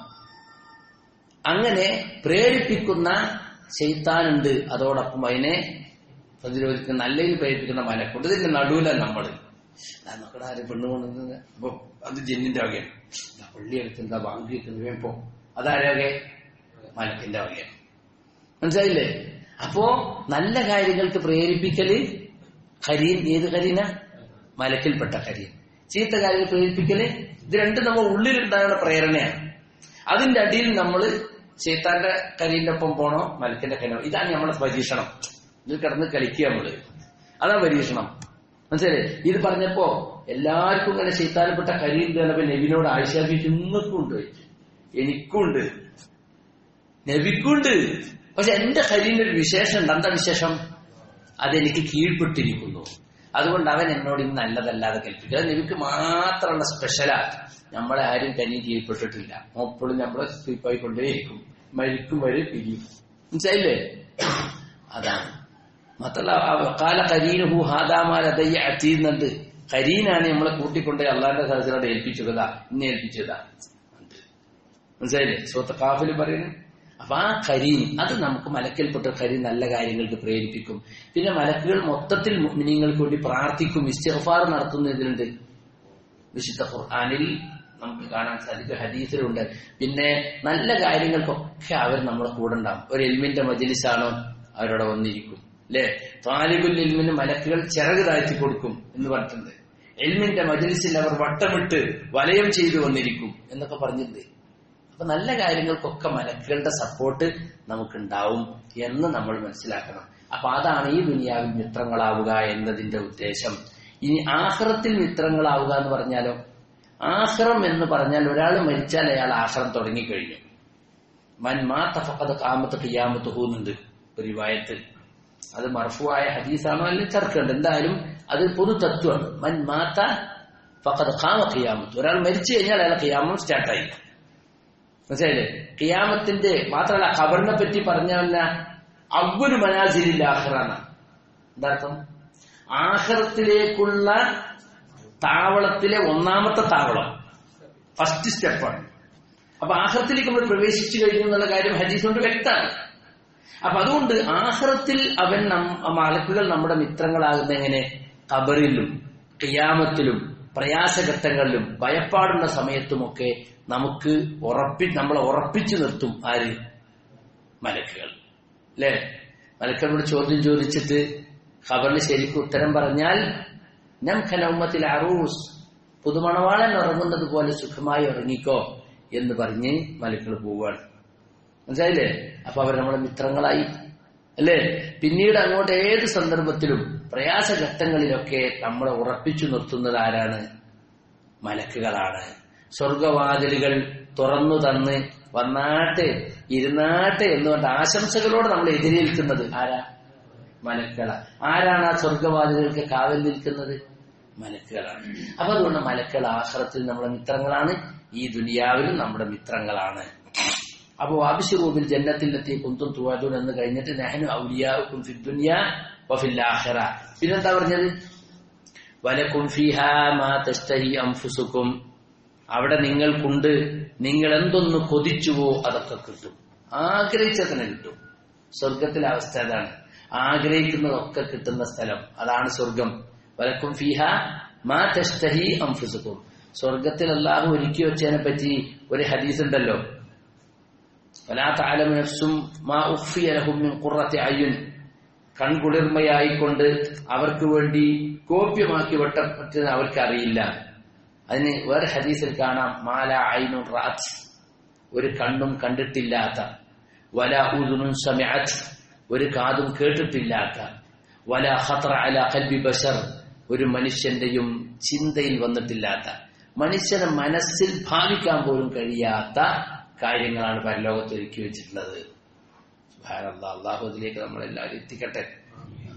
അങ്ങനെ പ്രേരിപ്പിക്കുന്ന ശൈത്താനുണ്ട് അതോടൊപ്പം അതിനെ പ്രതിരോധിക്കുന്ന നല്ലതിൽ പ്രേരിപ്പിക്കുന്ന മലക്കുണ്ട് ഇതിന്റെ നടുവില നമ്മൾ മക്കളുടെ ആരും പെണ്ണു കൊണ്ടുവന്നത് അപ്പൊ അത് ജന്നിന്റെ വകയാണ് ദാ പള്ളി അടുത്ത് എന്താ ബാങ്ക് കിട്ടുന്നത് വേപ്പോ അതാരൊക്കെ മലക്കിന്റെ വകയാണ് മനസ്സിലായില്ലേ അപ്പോ നല്ല കാര്യങ്ങൾക്ക് പ്രേരിപ്പിക്കല് ഖരീൻ ഏത് ഖരീന മലക്കിൽപ്പെട്ട ഖരീൻ ചീത്ത കാര്യങ്ങൾ പ്രേരിപ്പിക്കല് ഇത് രണ്ടും നമ്മൾ ഉള്ളിലുണ്ടാകുന്ന പ്രേരണയാണ് അതിന്റെ അടിയിൽ നമ്മൾ ചീത്താന്റെ കരിന്റെ ഒപ്പം പോണോ മലക്കിന്റെ കരിയോ ഇതാണ് നമ്മുടെ പരീക്ഷണം ഇത് കിടന്ന് കളിക്കുക നമ്മള് അതാ പരീക്ഷണം മനസ്സിലായി ഇത് പറഞ്ഞപ്പോ എല്ലാവർക്കും ഇങ്ങനെ ചീത്താനപ്പെട്ട കരിയിൽ കണ്ടപ്പോ നബിനോട് ആയിഷാബിക്ക് ഇങ്ങൾക്കും ഉണ്ട് എനിക്കുണ്ട് നബിക്കുണ്ട് പക്ഷെ എന്റെ കരിന്റെ ഒരു വിശേഷം ഉണ്ട് എന്താ വിശേഷം അതെനിക്ക് കീഴ്പ്പെട്ടിരിക്കുന്നു അതുകൊണ്ട് അവൻ എന്നോട് ഇന്ന് നല്ലതല്ലാതെ കൽപ്പിക്കുക അത് നബിക്ക് മാത്രമുള്ള സ്പെഷ്യലാ നമ്മളെ ആരും കനി കീഴ്പ്പെട്ടിട്ടില്ല എപ്പോഴും നമ്മളെ സ്ലീപ്പായിക്കൊണ്ടേയിരിക്കും മരിക്കും വരെ പിരിയും മനസ്സിലായില്ലേ അതാണ് മാത്രല്ല കാല കരീനുഹു ഹാദാമാലതയ്യ അറ്റീന്നുണ്ട് കരീനാണ് നമ്മളെ കൂട്ടിക്കൊണ്ട് അള്ളാന്റെ സഹചരോട് ഏൽപ്പിച്ചതാ ഇന്നെ ഏൽപ്പിച്ചതാ മനസ്സിലായില്ലേ സുഹൃത്ത് കാഫില് പറയുന്നു അപ്പൊ ആ കരീൻ അത് നമുക്ക് മലക്കിൽപ്പെട്ട കരീൻ നല്ല കാര്യങ്ങൾക്ക് പ്രേരിപ്പിക്കും പിന്നെ മലക്കുകൾ മൊത്തത്തിൽ മിനിങ്ങൾക്ക് വേണ്ടി പ്രാർത്ഥിക്കും ഇസ്തിഗ്ഫാർ നടത്തുന്നതിലുണ്ട് വിശുദ്ധ ഖുർആാനിൽ നമുക്ക് കാണാൻ സാധിക്കും ഹദീസിലുണ്ട് പിന്നെ നല്ല കാര്യങ്ങൾക്കൊക്കെ അവർ നമ്മുടെ കൂടെ ഉണ്ടാവും ഒരു എൽമിന്റെ മജലിസാണോ അവരോട് വന്നിരിക്കും അല്ലെ താലിബുൽ എൽമിന് മലക്കുകൾ ചിറക് താഴ്ത്തി കൊടുക്കും എന്ന് പറഞ്ഞിട്ടുണ്ട് എൽമിന്റെ മജലിസിൽ അവർ വട്ടമിട്ട് വലയം ചെയ്തു വന്നിരിക്കും എന്നൊക്കെ പറഞ്ഞിട്ടുണ്ട് അപ്പൊ നല്ല കാര്യങ്ങൾക്കൊക്കെ മലക്കുകളുടെ സപ്പോർട്ട് നമുക്കുണ്ടാവും എന്ന് നമ്മൾ മനസ്സിലാക്കണം അപ്പൊ അതാണ് ഈ ദുനിയാവിൽ മിത്രങ്ങളാവുക എന്നതിന്റെ ഉദ്ദേശം ഇനി ആഹ്റത്തിൽ മിത്രങ്ങളാവുക എന്ന് പറഞ്ഞാലോ ആഹ്റം എന്ന് പറഞ്ഞാൽ ഒരാൾ മരിച്ചാൽ അയാൾ ആഹ്റം തുടങ്ങിക്കഴിഞ്ഞു മൻ മാ തഫക്കത് കാമത്ത് കിയാമത്ത് ഹൂന്നുണ്ട് ഒരു റിവായത്തിൽ അത് മർഫുവായ ഹദീസാണോ അല്ലെങ്കിൽ ചർക്കുണ്ട് എന്തായാലും അത് പൊതു തത്വമാണ് മൻ മാത്ത ഫക്കത് കാമ കിയാമത്ത് ഒരാൾ മരിച്ചു കഴിഞ്ഞാൽ അയാളെ കിയാമം സ്റ്റാർട്ടായി മനസ്സിലായില്ലേ കിയാമത്തിന്റെ മാത്രമല്ല ഖബറിനെ പറ്റി പറഞ്ഞ അവര് മനാസിരില്ല ആഹ്റാണ് എന്താർത്ഥം ആഹ്റത്തിലേക്കുള്ള താവളത്തിലെ ഒന്നാമത്തെ താവളം ഫസ്റ്റ് സ്റ്റെപ്പാണ് അപ്പൊ ആഹ്റത്തിലേക്ക് നമ്മൾ പ്രവേശിച്ചു കഴിഞ്ഞു എന്നുള്ള കാര്യം ഹദീസ് കൊണ്ട് വ്യക്തമാണ് അപ്പൊ അതുകൊണ്ട് ആഹ്റത്തിൽ അവൻ മലക്കുകൾ നമ്മുടെ മിത്രങ്ങളാകുന്ന എങ്ങനെ ഖബറിലും ഖിയാമത്തിലും പ്രയാസഘട്ടങ്ങളിലും ഭയപ്പാടുള്ള സമയത്തുമൊക്കെ നമുക്ക് ഉറപ്പി നമ്മളെ ഉറപ്പിച്ചു നിർത്തും ആര് മലക്കുകൾ അല്ലേ മലക്കളോട് ചോദ്യം ചോദിച്ചിട്ട് ഖബറിന് ശരിക്കും ഉത്തരം പറഞ്ഞാൽ നം ഖലൗമത്തിൽ അറൂസ് പുതുമണവാളൻ ഉറങ്ങുന്നത് പോലെ സുഖമായി ഉറങ്ങിക്കോ എന്ന് പറഞ്ഞ് മലക്കൾ പോവാണ് മനസ്സിലായില്ലേ അപ്പൊ അവർ നമ്മളെ മിത്രങ്ങളായി അല്ലേ പിന്നീട് അങ്ങോട്ട് ഏത് സന്ദർഭത്തിലും പ്രയാസഘട്ടങ്ങളിലൊക്കെ നമ്മളെ ഉറപ്പിച്ചു നിർത്തുന്നത് ആരാണ് മലക്കുകളാണ് സ്വർഗവാതിലുകൾ തുറന്നു തന്ന് വന്നാട്ടെ ഇരുന്നാട്ടെ എന്നുകൊണ്ട് ആശംസകളോട് നമ്മൾ എതിരേൽക്കുന്നത് ആരാ മലക്കള ആരാണ് ആ സ്വർഗവാതിലുകൾക്ക് കാവൽ നിൽക്കുന്നത് മലക്കുകളാണ് അപ്പൊ അതുകൊണ്ട് മലക്കൾ ആഹ്റത്തിൽ നമ്മുടെ മിത്രങ്ങളാണ് ഈ ദുനിയാവിലും നമ്മുടെ മിത്രങ്ങളാണ് അപ്പൊ വാബിശുറൂബിൽ ജന്നത്തിലെത്തി കുന്തും തുവാദൂൻ എന്ന് കഴിഞ്ഞിട്ട് നെഹനു ഔലിയാവുക്കും ഫിദ്ദുനിയ വഫില്ലാഹിറ പിന്നെന്താ പറഞ്ഞത് വലക്കും ഫിഹാ മാ തസ്തഹി അംഫുസുക്കും അവിടെ നിങ്ങൾക്കുണ്ട് നിങ്ങൾ എന്തൊന്ന് കൊതിച്ചുവോ അതൊക്കെ കിട്ടും ആഗ്രഹിച്ചതിന് കിട്ടും സ്വർഗത്തിലെ അവസ്ഥ അതാണ് ആഗ്രഹിക്കുന്നതൊക്കെ കിട്ടുന്ന സ്ഥലം അതാണ് സ്വർഗം വലക്കും ഫിഹ മാ തസ്തഹി അംഫുസുക്കും സ്വർഗത്തിൽ അള്ളാഹു ഒരുക്കി വെച്ചതിനെ പറ്റി ഒരു ഹദീസ് ഉണ്ടല്ലോ വലാ തഅലമു നഫ്സും മാ ഉഖ്ഫിയ ലഹും മിൻ ഖുറത്തി അയ്യുൻ കൺകുളിർമയായിക്കൊണ്ട് അവർക്ക് വേണ്ടി കോപ്യമാക്കി വെട്ടപ്പെട്ടത് അവർക്ക് അറിയില്ല അതിന് വേറെ ഹദീസിൽ കാണാം മാല ഐനു റാത്ത് ഒരു കണ്ണും കണ്ടിട്ടില്ലാത്ത വല ഉദുനും സമയത്ത് ഒരു കാതും കേട്ടിട്ടില്ലാത്ത വല ഖത്ര അല കൽബി ബഷർ ഒരു മനുഷ്യന്റെയും ചിന്തയിൽ വന്നിട്ടില്ലാത്ത മനുഷ്യന്റെ മനസ്സിൽ ഭാവിക്കാൻ പോലും കഴിയാത്ത കാര്യങ്ങളാണ് പരലോകത്ത് ഒരുക്കി വെച്ചിട്ടുള്ളത് അള്ളാഹു അതിലേക്ക് നമ്മളെല്ലാവരും എത്തിക്കട്ടെ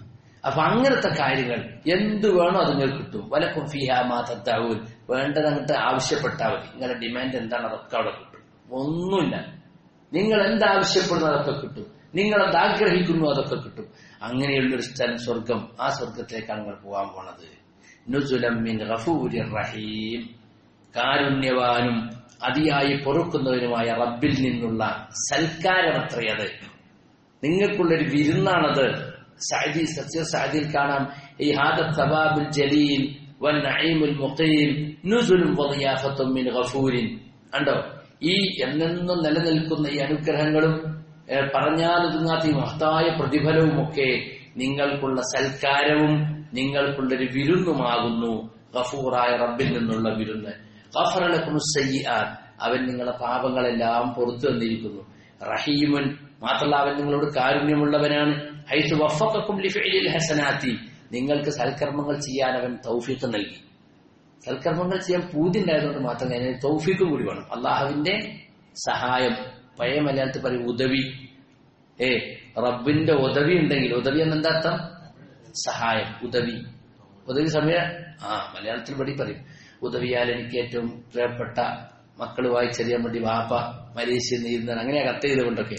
അപ്പൊ അങ്ങനത്തെ കാര്യങ്ങൾ എന്ത് വേണോ അത് നിങ്ങൾക്ക് കിട്ടും വലക്കും ഫിഹാ മാതാവൂൻ വേണ്ടത് അങ്ങോട്ട് ആവശ്യപ്പെട്ടാൽ മതി നിങ്ങളുടെ ഡിമാൻഡ് എന്താണ് അതൊക്കെ അവിടെ കിട്ടും ഒന്നുമില്ല നിങ്ങൾ എന്താവശ്യപ്പെടുന്നു അതൊക്കെ കിട്ടും നിങ്ങൾ എന്ത് ആഗ്രഹിക്കുന്നു അതൊക്കെ കിട്ടും അങ്ങനെയുള്ളൊരു സ്ഥലം സ്വർഗം ആ സ്വർഗത്തിലേക്കാണ് നിങ്ങൾ പോകാൻ പോണത് നുസുലം മിൻ ഗഫൂരിർ റഹീം കാരുണ്യവാനും അതിയായി പൊറുക്കുന്നവനുമായ റബ്ബിൽ നിന്നുള്ള സൽക്കാരമത്രയത് നിങ്ങൾക്കുള്ളൊരു വിരുന്നാണത് സഅദി സത്യ സഅദിൽ കാണാം ഈ ഹാദ സബാബുൽ ജലീൽ വൻ നഈമുൽ മുഖീം നുസുലും വദിയാഫത്തും മിൻ ഗഫൂരിൻ കണ്ടോ ഈ എന്നെന്നും നിലനിൽക്കുന്ന ഈ അനുഗ്രഹങ്ങളും ഏഹ്, പറഞ്ഞാലൊതുങ്ങാത്ത ഈ മഹത്തായ പ്രതിഫലവും ഒക്കെ നിങ്ങൾക്കുള്ള സൽക്കാരവും നിങ്ങൾക്കുള്ളൊരു വിരുന്നുമാകുന്നു ഗഫൂറായ റബ്ബിൽ നിന്നുള്ള വിരുന്ന് ഗഫറലക്കും സയ്യാൻ അവൻ നിങ്ങളെ പാപങ്ങളെല്ലാം പുറത്തു തന്നിരിക്കുന്നു റഹീമുൻ മാത്രമല്ല അവൻ നിങ്ങളോട് കാരുണ്യമുള്ളവനാണ് ഹൈസ് വഫക്കും ലിഫിലിൽ ഹസനാത്തി നിങ്ങൾക്ക് സൽക്കർമ്മങ്ങൾ ചെയ്യാൻ അവൻ തൗഫീഖ് നൽകി സൽക്കർമ്മങ്ങൾ ചെയ്യാൻ പൂതി ഉണ്ടായതുകൊണ്ട് മാത്രം അതിന് തൗഫീഖും കൂടി വേണം അള്ളാഹുവിന്റെ സഹായം പഴയ മലയാളത്തിൽ പറയും ഉദവി ഏ റബ്ബിന്റെ ഉദവി ഉണ്ടെങ്കിൽ ഉദവി എന്നെന്താ അർത്ഥം സഹായം ഉദവി ഉദവി സമയ ആ മലയാളത്തിൽ പടി പറയും ഉദവിയാൽ എനിക്ക് ഏറ്റവും പ്രിയപ്പെട്ട മക്കളുമായി ചെറിയ വേണ്ടി വാപ്പ മലേഷ്യ നീരുന്ന അങ്ങനെ കത്ത് ചെയ്തുകൊണ്ടൊക്കെ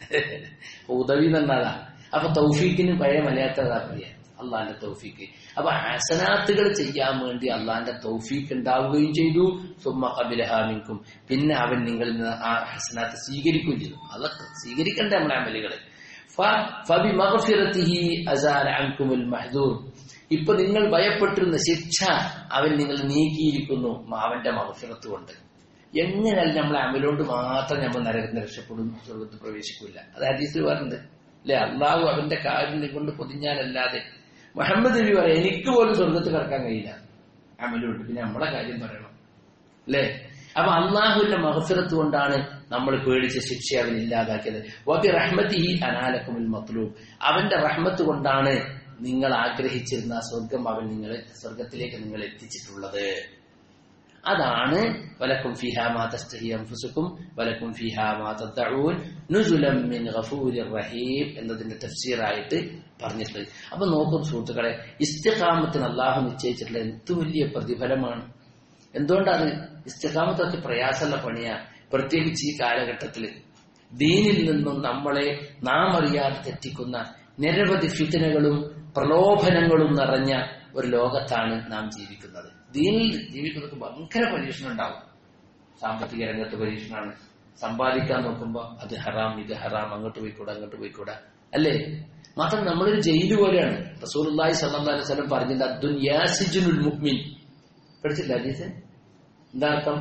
ഉദവി എന്നതാ അപ്പൊ തൗഫീഖിന് പഴയ മലയാളത്തിൽ അതാ പറയാ അള്ളാന്റെ തൗഫീഖ് അപ്പൊ ഹസനാത്തുകൾ ചെയ്യാൻ വേണ്ടി അള്ളാന്റെ തൗഫീഖ് ഉണ്ടാവുകയും ചെയ്തു സുമ്മ കബിലഹാമിക്കും പിന്നെ അവൻ നിങ്ങളിൽ നിന്ന് ആ ഹസനാത്ത് സ്വീകരിക്കുകയും ചെയ്തു അതൊക്കെ സ്വീകരിക്കണ്ടേ നമ്മളെ അമലുകള് ഫ- ഫബിമഗ്ഫിറതിഹി അസാല അൻകുമുൽ മഹ്ദൂർ ഇപ്പൊ നിങ്ങൾ ഭയപ്പെട്ടിരുന്ന ശിക്ഷ അവൻ നിങ്ങൾ നീക്കിയിരിക്കുന്നു അവന്റെ മഹഫിറത്ത് കൊണ്ട് എങ്ങനെയല്ല നമ്മളെ അമലോണ്ട് മാത്രം നമ്മൾ നരകത്തിന് രക്ഷപ്പെടും സ്വർഗത്ത് പ്രവേശിക്കില്ല അത് ഹദീസിൽ പറയുന്നുണ്ട് അല്ലെ അള്ളാഹു അവന്റെ കാര്യം കൊണ്ട് പൊതിഞ്ഞാലല്ലാതെ മുഹമ്മദ് നബി പറയാം എനിക്ക് പോലും സ്വർഗത്ത് കിടക്കാൻ കഴിയില്ല അമലുണ്ട് പിന്നെ നമ്മളെ കാര്യം പറയണം അല്ലേ അപ്പൊ അള്ളാഹുവിന്റെ മഹഫിറത്ത് കൊണ്ടാണ് നമ്മൾ പേടിച്ച ശിക്ഷ അവൻ ഇല്ലാതാക്കിയത് വബി റഹ്മത്തിഹി അനാലക്കുമിൽ മത്ലൂബ് അവന്റെ റഹ്മത്ത് കൊണ്ടാണ് നിങ്ങൾ ആഗ്രഹിച്ചിരുന്ന ആ സ്വർഗം അവൻ നിങ്ങളെ സ്വർഗത്തിലേക്ക് നിങ്ങൾ എത്തിച്ചിട്ടുള്ളത് അതാണ് വലക്കും ഫിഹാ മാ തസ്തഹി അൻഫുസുക്കും വലക്കും ഫിഹാ മാ തദ്ദഊൻ നുസുലം മിൻ ഗഫൂരിർ റഹീം എന്നതിന്റെ തഫ്സീറായിട്ട് പറഞ്ഞിട്ടുള്ളത് അപ്പൊ നോക്കും സുഹൃത്തുക്കളെ ഇസ്തിഖാമത്തിന് അള്ളാഹു നിശ്ചയിച്ചിട്ടുള്ള എന്ത് വലിയ പ്രതിഫലമാണ് എന്തുകൊണ്ടാണ് ഇസ്തിഖാമത്തൊക്കെ പ്രയാസമുള്ള പണിയാ പ്രത്യേകിച്ച് ഈ കാലഘട്ടത്തിൽ ദീനിൽ നിന്നും നമ്മളെ നാം അറിയാതെ തെറ്റിക്കുന്ന നിരവധി ഫിത്തനകളും പ്രലോഭനങ്ങളും നിറഞ്ഞ ഒരു ലോകത്താണ് നാം ജീവിക്കുന്നത് ദീനിൽ ജീവിക്കുന്നവർക്ക് ഭയങ്കര പരീക്ഷണം ഉണ്ടാവും സാമ്പത്തിക രംഗത്ത് പരീക്ഷണമാണ് സമ്പാദിക്കാൻ നോക്കുമ്പോ അത് ഹറാം ഇത് ഹറാം അങ്ങോട്ട് പോയിക്കൂടാ അങ്ങോട്ട് പോയിക്കൂടാ അല്ലേ മാത്രം നമ്മളൊരു ജയില് പോലെയാണ് റസൂലുള്ളാഹി സ്വല്ലല്ലാഹു അലൈഹി വസല്ലം പറഞ്ഞിട്ടുണ്ട് അദ്ദുനിയാസിജുനുൽ മുഅ്മിൻ പഠിച്ചില്ല ഹദീസ് എന്താ അർത്ഥം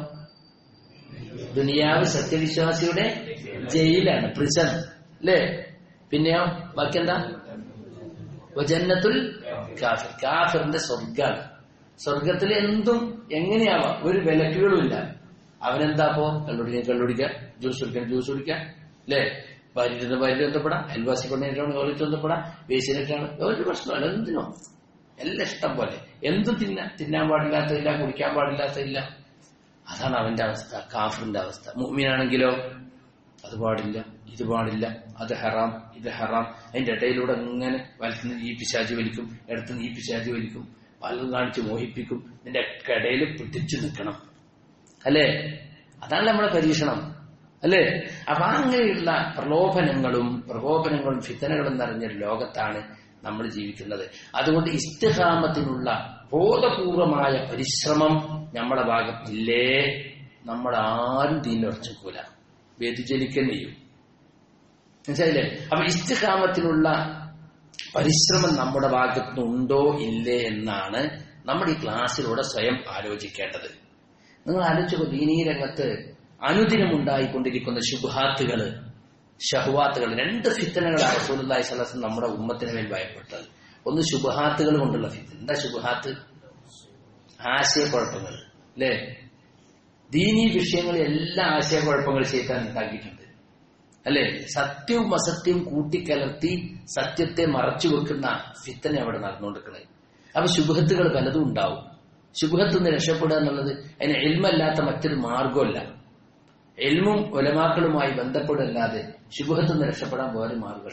ദുനിയാവ് സത്യവിശ്വാസിയുടെ ജയിലാണ് പ്രിസൺ അല്ലേ പിന്നെയോ ബാക്കിയെന്താ വജന്നത്തുൽ കാഫിർ കാഫിറിന്റെ സ്വർഗാണ് സ്വർഗത്തിൽ എന്തും എങ്ങനെയാവാം ഒരു വിലക്കുകളും ഇല്ല അവനെന്താ അപ്പോ കള്ളുടിക്കാൻ കള്ളുടിക്കുക ജ്യൂസ് കുടിക്കാൻ ജ്യൂസ് കുടിക്കുക അല്ലേ ഭാര്യയുടെ ഭാര്യ ബന്ധപ്പെടാം അയൽവാസി പെണ്ണിനാണ് ഓരോരുത്തർ ബന്ധപ്പെടാം വേശിനിട്ടാണ് ഒരു പ്രശ്നമല്ല എന്തിനോ എല്ലാം ഇഷ്ടം പോലെ എന്തും തിന്ന തിന്നാൻ പാടില്ലാത്തതില്ല കുടിക്കാൻ പാടില്ലാത്തതില്ല അതാണ് അവന്റെ അവസ്ഥ കാഫറിന്റെ അവസ്ഥ മുഅ്മിനാണെങ്കിലോ അത് പാടില്ല ഇത് പാടില്ല അത് ഹറാം ഇത് ഹറാം അതിന്റെ ഇടയിലൂടെ ഇങ്ങനെ വലത്തുനിന്ന് ഈ പിശാചി വലിക്കും ഇടത്തുനിന്ന് ഈ പിശാചി വലിക്കും പലതും കാണിച്ച് മോഹിപ്പിക്കും നിന്റെ ഇടയിൽ പിടിച്ചു നിൽക്കണം അല്ലേ അതാണ് നമ്മുടെ പരീക്ഷണം അല്ലേ അപ്പൊ അങ്ങനെയുള്ള പ്രലോഭനങ്ങളും പ്രകോപനങ്ങളും ഫിത്തനകളും നിറഞ്ഞൊരു ലോകത്താണ് നമ്മൾ ജീവിക്കുന്നത് അതുകൊണ്ട് ഇസ്തിഹാമത്തിനുള്ള ബോധപൂർവമായ പരിശ്രമം നമ്മുടെ ഭാഗം ഇല്ലേ നമ്മൾ ആരും തീന്നുറച്ചിക്കൂല വ്യതിചലിക്കുകയും ചെയ്യും മനസ്സിലായില്ലേ അപ്പൊ ഇസ്തിഹാമത്തിനുള്ള പരിശ്രമം നമ്മുടെ ഭാഗത്തുനിന്നുണ്ടോ ഇല്ലേ എന്നാണ് നമ്മൾ ഈ ക്ലാസ്സിലൂടെ സ്വയം ആലോചിക്കേണ്ടത് നിങ്ങൾ ആലോചിച്ചു ദീനീ രംഗത്ത് അനുദിനം ഉണ്ടായിക്കൊണ്ടിരിക്കുന്ന ശുഭാത്തുകള് ഷഹുവാത്തുകൾ രണ്ട് ഫിത്തനകളാണ് റസൂലുള്ളാഹി സ്വല്ലല്ലാഹു അലൈഹി വസല്ലം നമ്മുടെ ഉമ്മത്തിന് മേൽ ഭയപ്പെട്ടത് ഒന്ന് ശുഭഹാത്തുകൾ കൊണ്ടുള്ള ഫിത്തൻ എന്താ ശുഭഹാത്ത് ആശയക്കുഴപ്പങ്ങൾ അല്ലേ ദീനീ വിഷയങ്ങളിൽ എല്ലാ ആശയക്കുഴപ്പങ്ങൾ ചെയ്താൻ ഉണ്ടാക്കിയിട്ടുണ്ട് അല്ലെ സത്യവും അസത്യവും കൂട്ടിക്കലർത്തി സത്യത്തെ മറച്ചു വെക്കുന്ന ഫിത്തനെ അവിടെ നടന്നുകൊണ്ടിരിക്കുന്നത് അപ്പൊ ശുഭത്തുകൾ പലതും ഉണ്ടാവും ശുഭത്തിൽ നിന്ന് രക്ഷപ്പെടുക എന്നുള്ളത് അതിന് എൽമല്ലാത്ത മറ്റൊരു മാർഗമല്ല എൽമും ഒലമാക്കളുമായി ബന്ധപ്പെടല്ലാതെ ശുഭത്തിൽ നിന്ന് രക്ഷപ്പെടാൻ വേറെ മാർഗമല്ല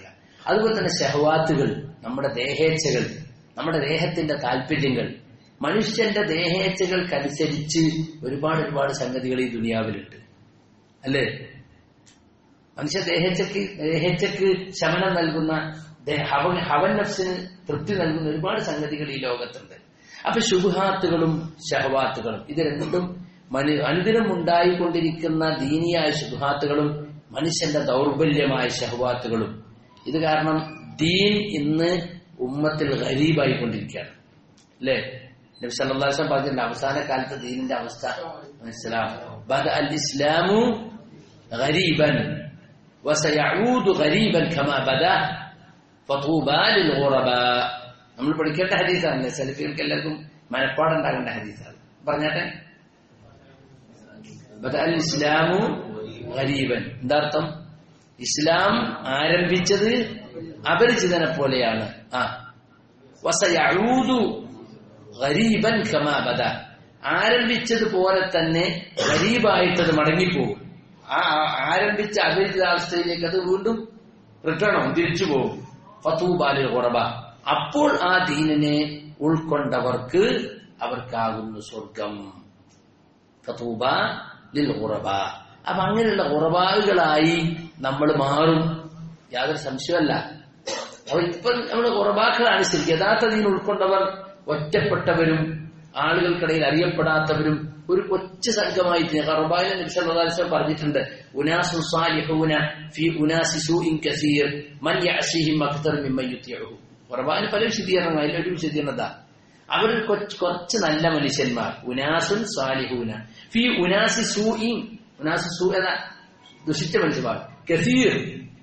അതുപോലെ തന്നെ ഷഹവാത്തുകൾ നമ്മുടെ ദേഹേച്ഛകൾ നമ്മുടെ ദേഹത്തിന്റെ താല്പര്യങ്ങൾ മനുഷ്യന്റെ ദേഹേച്ഛകൾക്കനുസരിച്ച് ഒരുപാട് ഒരുപാട് സംഗതികൾ ഈ ദുനിയാവിലുണ്ട് അല്ലേ മനുഷ്യ ദേഹേച്ഛക്ക് ദേഹേച്ഛക്ക് ശമനം നൽകുന്ന ദേ- ഹവൻ ഹവൻ നഫ്സിന് തൃപ്തി നൽകുന്ന ഒരുപാട് സംഗതികൾ ഈ ലോകത്തുണ്ട് അപ്പൊ ശുഭഹാത്തുകളും ഷഹവാത്തുകളും ഇത് രണ്ടും മനു അനുദിനം ഉണ്ടായിക്കൊണ്ടിരിക്കുന്ന ദീനിയായ ശുഭഹാത്തുകളും മനുഷ്യന്റെ ദൗർബല്യമായ ഷഹവാത്തുകളും ഇത് കാരണം ദീൻ ഇന്ന് ഉമ്മത്തിൽ ഗരീബായിക്കൊണ്ടിരിക്കുകയാണ് അല്ലേ നബി സല്ലല്ലാഹു അലൈഹി വസല്ലം പറഞ്ഞിട്ടുണ്ട് അവസാന കാലത്ത് ദീനിന്റെ അവസ്ഥ മനസ്സിലാവും ബദ അൽ ഇസ്ലാമു ഗരീബൻ വസയഊദു ഗരീബൻ കമാ ബദ ഫതൂബാ ലിൽ ഗുറബാ നമ്മൾ പഠിക്കേണ്ട ഹദീസാണ് സെൽഫികൾക്ക് എല്ലാവർക്കും മനപ്പാടുണ്ടാകേണ്ട ഹദീസാണ് പറഞ്ഞാട്ടെ ബദ അൽ ഇസ്ലാമു ഗരീബൻ എന്താ അർത്ഥം ഇസ്ലാം ആരംഭിച്ചത് അപരിചിതനെ പോലെയാണ് ആ വസയഊദു ഗരീബൻ കമാ ബദ ആരംഭിച്ചതുപോലെ തന്നെ ഗരീബായിട്ടത് മടങ്ങിപ്പോകും ആ ആ- ആരംഭിച്ച അപരിചിതാവസ്ഥയിലേക്ക് അത് വീണ്ടും റിട്ടേൺ ആവും തിരിച്ചു പോകും ഫത്തൂബാലിൽ കുറബ അപ്പോൾ ആ ദീനിനെ ഉൾക്കൊണ്ടവർക്ക് അവർക്കാകുന്നു സ്വർഗം ഫതൂബ ലിൽ ഖുറബ അപ്പൊ അങ്ങനെയുള്ള ഖുറബാകളായി നമ്മൾ മാറും യാതൊരു സംശയമല്ല അപ്പൊ ഇപ്പൊ നമ്മൾ ഖുറബാക്കളാണ് ശരിക്കും യഥാർത്ഥ ദീൻ ഉൾക്കൊണ്ടവർ ഒറ്റപ്പെട്ടവരും ആളുകൾക്കിടയിൽ അറിയപ്പെടാത്തവരും ഒരു കൊച്ചു സംഘമായി ഖുറബായിലെ നിമിഷം പറഞ്ഞിട്ടുണ്ട് ഉനാസു സാലിഹൂന ഫി ഉനാസി സൂഇൻ കസീർ മൻ യഅസിഹിം അക്തർ മിമ്മൻ യുതിഉഹു ഖുറബായിന് പല വിശദീകരണങ്ങൾ അതിലൊരു വിശദീകരണത അവർ കൊച്ച് കുറച്ച് നല്ല മനുഷ്യന്മാർ ഉനാസുൻ സാലിഹൂന ഫി ഉനാസി സൂഇൻ ഉനാസി സൂ എന്ന ദുഷിച്ച മനുഷ്യന്മാർ കസീർ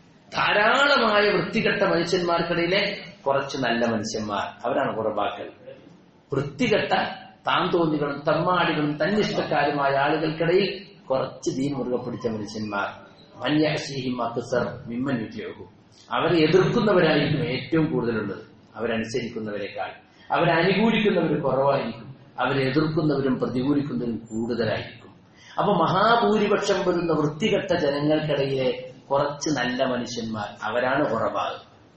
ധാരാളമായ വൃത്തികെട്ട മനുഷ്യന്മാർക്കിടയിലെ കുറച്ച് നല്ല മനുഷ്യന്മാർ അവരാണ് കുറബാക്കൾ വൃത്തികെട്ട താന്തോന്നികളും തമ്മാടികളും തന്നിഷ്ടക്കാരുമായ ആളുകൾക്കിടയിൽ കുറച്ച് ദീൻ മുറുകെ പിടിച്ച മനുഷ്യന്മാർ മന്യാശീഹിം അക്സർ മിമ്മൻ വിദ്യോഗു അവരെ എതിർക്കുന്നവരായിരിക്കും ഏറ്റവും കൂടുതലുള്ളത് അവരനുസരിക്കുന്നവരെക്കാൾ അവരെ അനുകൂലിക്കുന്നവർ കുറവായിരിക്കും അവരെ എതിർക്കുന്നവരും പ്രതികൂലിക്കുന്നവരും കൂടുതലായിരിക്കും അപ്പൊ മഹാഭൂരിപക്ഷം വരുന്ന വൃത്തികെട്ട ജനങ്ങൾക്കിടയിലെ കുറച്ച് നല്ല മനുഷ്യന്മാർ അവരാണ് കുറവാഗ്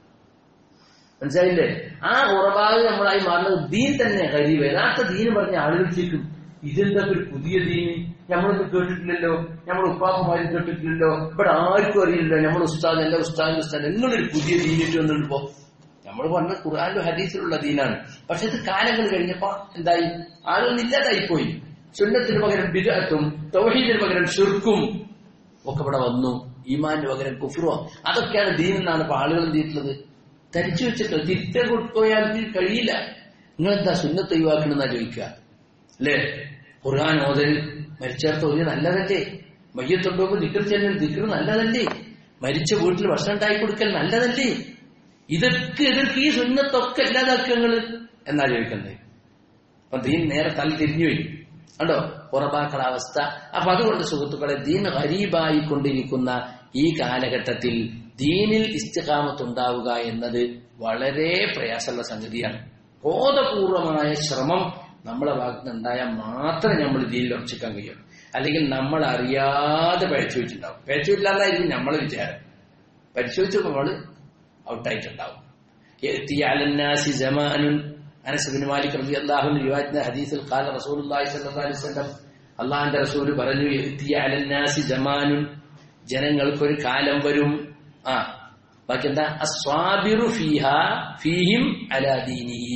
മനസ്സിലായില്ലേ ആ ഉറവാഗ് നമ്മളായി മാറുന്നത് ദീൻ തന്നെ ഹരീബ് യഥാർത്ഥ ദീൻ പറഞ്ഞ ആളുകൾ ചോദിക്കും ഇതെന്താ ഒരു പുതിയ ദീന് നമ്മളൊന്നും കേട്ടിട്ടില്ലല്ലോ നമ്മൾ ഉപ്പാപ്പമാരും കേട്ടിട്ടില്ലല്ലോ ഇവിടെ ആർക്കും അറിയില്ലല്ലോ നമ്മൾ ഉസ്താദ് എന്റെ ഉസ്താദിന്റെ ഉസ്താദ് നിങ്ങളൊരു പുതിയ ദീനിട്ട് വന്നിപ്പോ നമ്മൾ പറഞ്ഞ ഖുർആാനിലും ഹദീസിലുള്ള ദീനാണ് പക്ഷെ ഇത് കാലങ്ങൾ കഴിഞ്ഞപ്പോ എന്തായി ആളുകൾ ഇല്ലാതായി പോയി സുന്നത്തിന് പകരം ബിദഅത്തും തൗഹീദിന് പകരം ഷിർക്കും ഒക്കെ ഇവിടെ വന്നു ഈമാന്റെ പകരം കുഫ്രുവോ അതൊക്കെയാണ് ദീൻ എന്നാണ് ഇപ്പൊ ആളുകൾ എന്ത് ചെയ്തിട്ടുള്ളത് ധരിച്ചു വെച്ചിട്ട് തിരിച്ചു കൊണ്ടുപോയാൽ ഇതിന് കഴിയില്ല നിങ്ങളെന്താ സുന്നത്ത് ഒഴിവാക്കണമെന്നാ ചോദിക്കുക അല്ലേ ഖുർആൻ ഓതൽ മരിച്ചേർത്ത് ഓതിയ നല്ലതല്ലേ മയ്യത്തുണ്ടോമ്പോ ദിക്കർ ചെല്ലൽ ദിക്കർ നല്ലതല്ലേ മരിച്ച വീട്ടിൽ ഭക്ഷണം ഉണ്ടാക്കി കൊടുക്കൽ നല്ലതല്ലേ ഇതൊക്കെ എതിർക്ക് ഈ സുന്നത്തൊക്കെ ഇല്ലാതാക്കങ്ങള് എന്നാ ചോദിക്കുന്നത് അപ്പൊ ദീൻ നേരെ തല തിരിഞ്ഞു പോയി കണ്ടോ ഉറപ്പാക്കള അവസ്ഥ അപ്പൊ അതുകൊണ്ട് സുഹൃത്തുക്കളെ ദീൻ ഗരീബായി കൊണ്ടിരിക്കുന്ന ഈ കാലഘട്ടത്തിൽ ദീനിൽ ഇസ്തിഖാമത്തുണ്ടാവുക എന്നത് വളരെ പ്രയാസമുള്ള സംഗതിയാണ് ബോധപൂർവമായ ശ്രമം നമ്മളെ ഭാഗത്ത് ഉണ്ടായാൽ മാത്രമേ നമ്മൾ ദീനിൽ ഉറച്ചിക്കാൻ കഴിയും അല്ലെങ്കിൽ നമ്മൾ അറിയാതെ പരിശോധിച്ചിട്ടുണ്ടാവും പരിശോധിച്ചില്ലാന്നായിരിക്കും നമ്മളെ വിചാരം പരിശോധിച്ചപ്പോൾ നമ്മള് ഔട്ടായിട്ടുണ്ടാവും يأتي على الناس زمان أنس بن مالك رضي الله عنه رواية حديث قال رسول الله صلى الله عليه وسلم അള്ളാഹിന്റെ റസൂല് പറഞ്ഞു "യഅ്തി അലൻ നാസി ജമാനുൻ ജനങ്ങൾക്കൊരു കാലം വരും ആ ബാക്കി എന്താ അസ്വാബിറു ഫീഹ ഫീഹിം അലാ ദീനിഹി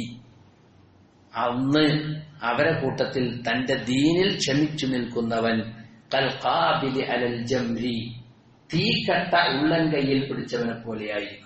അന്ന് അവരെ കൂട്ടത്തിൽ തന്റെ ദീനിൽ ക്ഷമിച്ചു നിൽക്കുന്നവൻ കൽഖാബിലി അലൽ ജംരി തീക്കട്ട ഉള്ളംകൈയിൽ പിടിച്ചവനെ പോലെയായിരിക്കും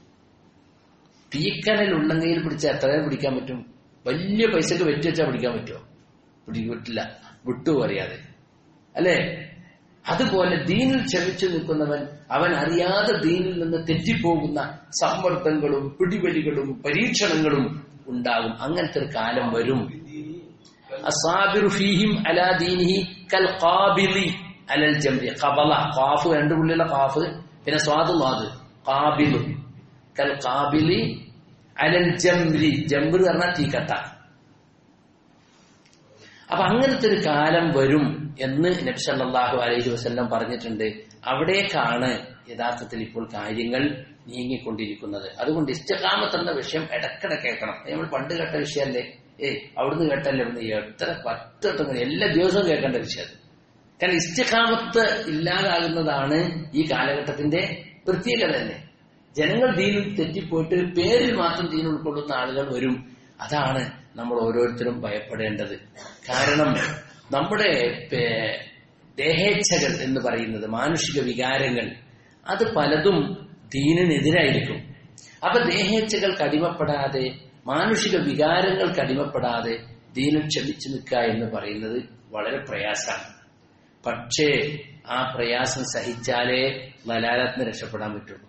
തീക്കനൽ ഉള്ളംകൈയിൽ പിടിച്ച എത്ര നേരം പിടിക്കാൻ പറ്റും വലിയ പൈസക്ക് വെച്ച് വെച്ചാൽ പിടിക്കാൻ പറ്റുമോ പിടിക്കില്ല വിട്ടു അറിയാതെ അല്ലേ അതുപോലെ ദീനിൽ ക്ഷമിച്ചു നിൽക്കുന്നവൻ അവൻ അറിയാതെ ദീനിൽ നിന്ന് തെറ്റിപ്പോകുന്ന സമ്മർദ്ദങ്ങളും പിടിവലികളും പരീക്ഷണങ്ങളും ഉണ്ടാകും അങ്ങനത്തെ ഒരു കാലം വരും അസാബിറു ഫീഹിം അലാ ദീനിഹി കൽ ഖാബിലി അലൽ ജംരി ഖബല ഖാഫ് രണ്ട് പുള്ളിയുള്ള ഖാഫ് പിന്നെ സ്വാദ് ലാദ് ഖാബിലു കൽ ഖാബിലി അലൽ ജംരി ജംബർ പറഞ്ഞാൽ തീക്കട്ട അപ്പൊ അങ്ങനത്തെ ഒരു കാലം വരും എന്ന് നബി സല്ലല്ലാഹു അലൈഹി വസല്ലം പറഞ്ഞിട്ടുണ്ട് അവിടേക്കാണ് യഥാർത്ഥത്തിൽ ഇപ്പോൾ കാര്യങ്ങൾ നീങ്ങിക്കൊണ്ടിരിക്കുന്നത് അതുകൊണ്ട് ഇഷ്ടകാമത്ത് എന്ന വിഷയം ഇടക്കിടെ കേൾക്കണം നമ്മൾ പണ്ട് കേട്ട വിഷയമല്ലേ ഏയ് അവിടുന്ന് കേട്ടല്ലേ ഇവിടുന്ന് എത്ര പത്തെട്ടും എല്ലാ ദിവസവും കേൾക്കേണ്ട വിഷയം അത്. കാരണം ഇഷ്ടകാമത്ത് ഇല്ലാതാകുന്നതാണ് ഈ കാലഘട്ടത്തിന്റെ പ്രത്യേകത തന്നെ ജനങ്ങൾ ദീനിൽ തെറ്റിപ്പോയിട്ട് പേരിൽ മാത്രം ദീൻ ഉൾക്കൊള്ളുന്ന ആളുകൾ വരും അതാണ് നമ്മൾ ഓരോരുത്തരും ഭയപ്പെടേണ്ടത് കാരണം നമ്മുടെ പേ- ദേഹേച്ഛകൾ എന്ന് പറയുന്നത് മാനുഷിക വികാരങ്ങൾ അത് പലതും ദീനിനെതിരായിരിക്കും അപ്പൊ ദേഹേച്ഛകൾ കടിമപ്പെടാതെ മാനുഷിക വികാരങ്ങൾ കടിമപ്പെടാതെ ദീനിൽ ക്ഷമിച്ചു നിൽക്കുക എന്ന് പറയുന്നത് വളരെ പ്രയാസമാണ് പക്ഷേ ആ പ്രയാസം സഹിച്ചാലേ ലലാലത്തിന് രക്ഷപ്പെടാൻ പറ്റുള്ളൂ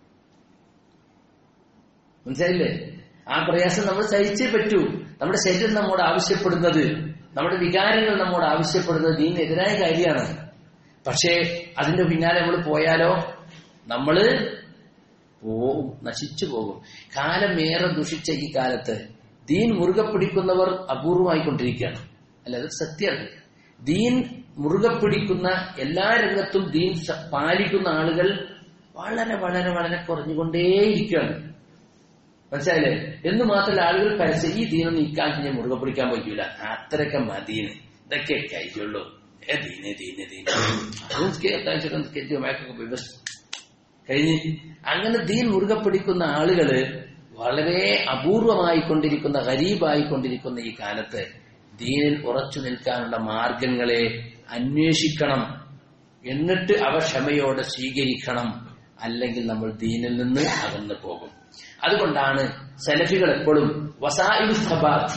മനസ്സിലായില്ലേ ആ പ്രയാസം നമ്മൾ സഹിച്ചേ പറ്റൂ നമ്മുടെ ശരീരം നമ്മോട് ആവശ്യപ്പെടുന്നത് നമ്മുടെ വികാരങ്ങൾ നമ്മോട് ആവശ്യപ്പെടുന്നത് ദീനെതിരായ കാര്യമാണ് പക്ഷേ അതിന്റെ പിന്നാലെ നമ്മൾ പോയാലോ നമ്മള് പോവും നശിച്ചു പോകും കാലമേറെ ദുഷിച്ച ഈ കാലത്ത് ദീൻ മുറുകെ പിടിക്കുന്നവർ അപൂർവമായിക്കൊണ്ടിരിക്കുകയാണ് അല്ല അത് സത്യമാണ് ദീൻ മുറുകെ പിടിക്കുന്ന എല്ലാ രംഗത്തും ദീൻ സ- പാലിക്കുന്ന ആളുകൾ വളരെ വളരെ വളരെ കുറഞ്ഞുകൊണ്ടേയിരിക്കുകയാണ് മനസ്സിലായില്ലേ എന്ന് മാത്രമല്ല ആളുകൾ പരസ്യം ഈ ദീനൊന്നും ഇക്കാലത്ത് ഞാൻ മുറുകെ പിടിക്കാൻ പറ്റൂല അത്രയൊക്കെ മദീന് ഇതൊക്കെ കഴിയുള്ളൂ ഏ ദീന് ദീന് ദീന് അതും കേട്ടാഴ്ച കെറ്റുമാക്കൊക്കെ വ്യവസ്ഥ കഴിഞ്ഞ് അങ്ങനെ ദീൻ മുറുകെ പിടിക്കുന്ന ആളുകള് വളരെ അപൂർവമായി കൊണ്ടിരിക്കുന്ന ഗരീബായി കൊണ്ടിരിക്കുന്ന ഈ കാലത്ത് ദീനിൽ ഉറച്ചു നിൽക്കാനുള്ള മാർഗങ്ങളെ അന്വേഷിക്കണം എന്നിട്ട് അവ ക്ഷമയോടെ സ്വീകരിക്കണം അല്ലെങ്കിൽ നമ്മൾ ദീനിൽ നിന്ന് അകന്നു പോകും അതുകൊണ്ടാണ് സലഫികൾ എപ്പോഴും വസായിൽ സബാത്ത്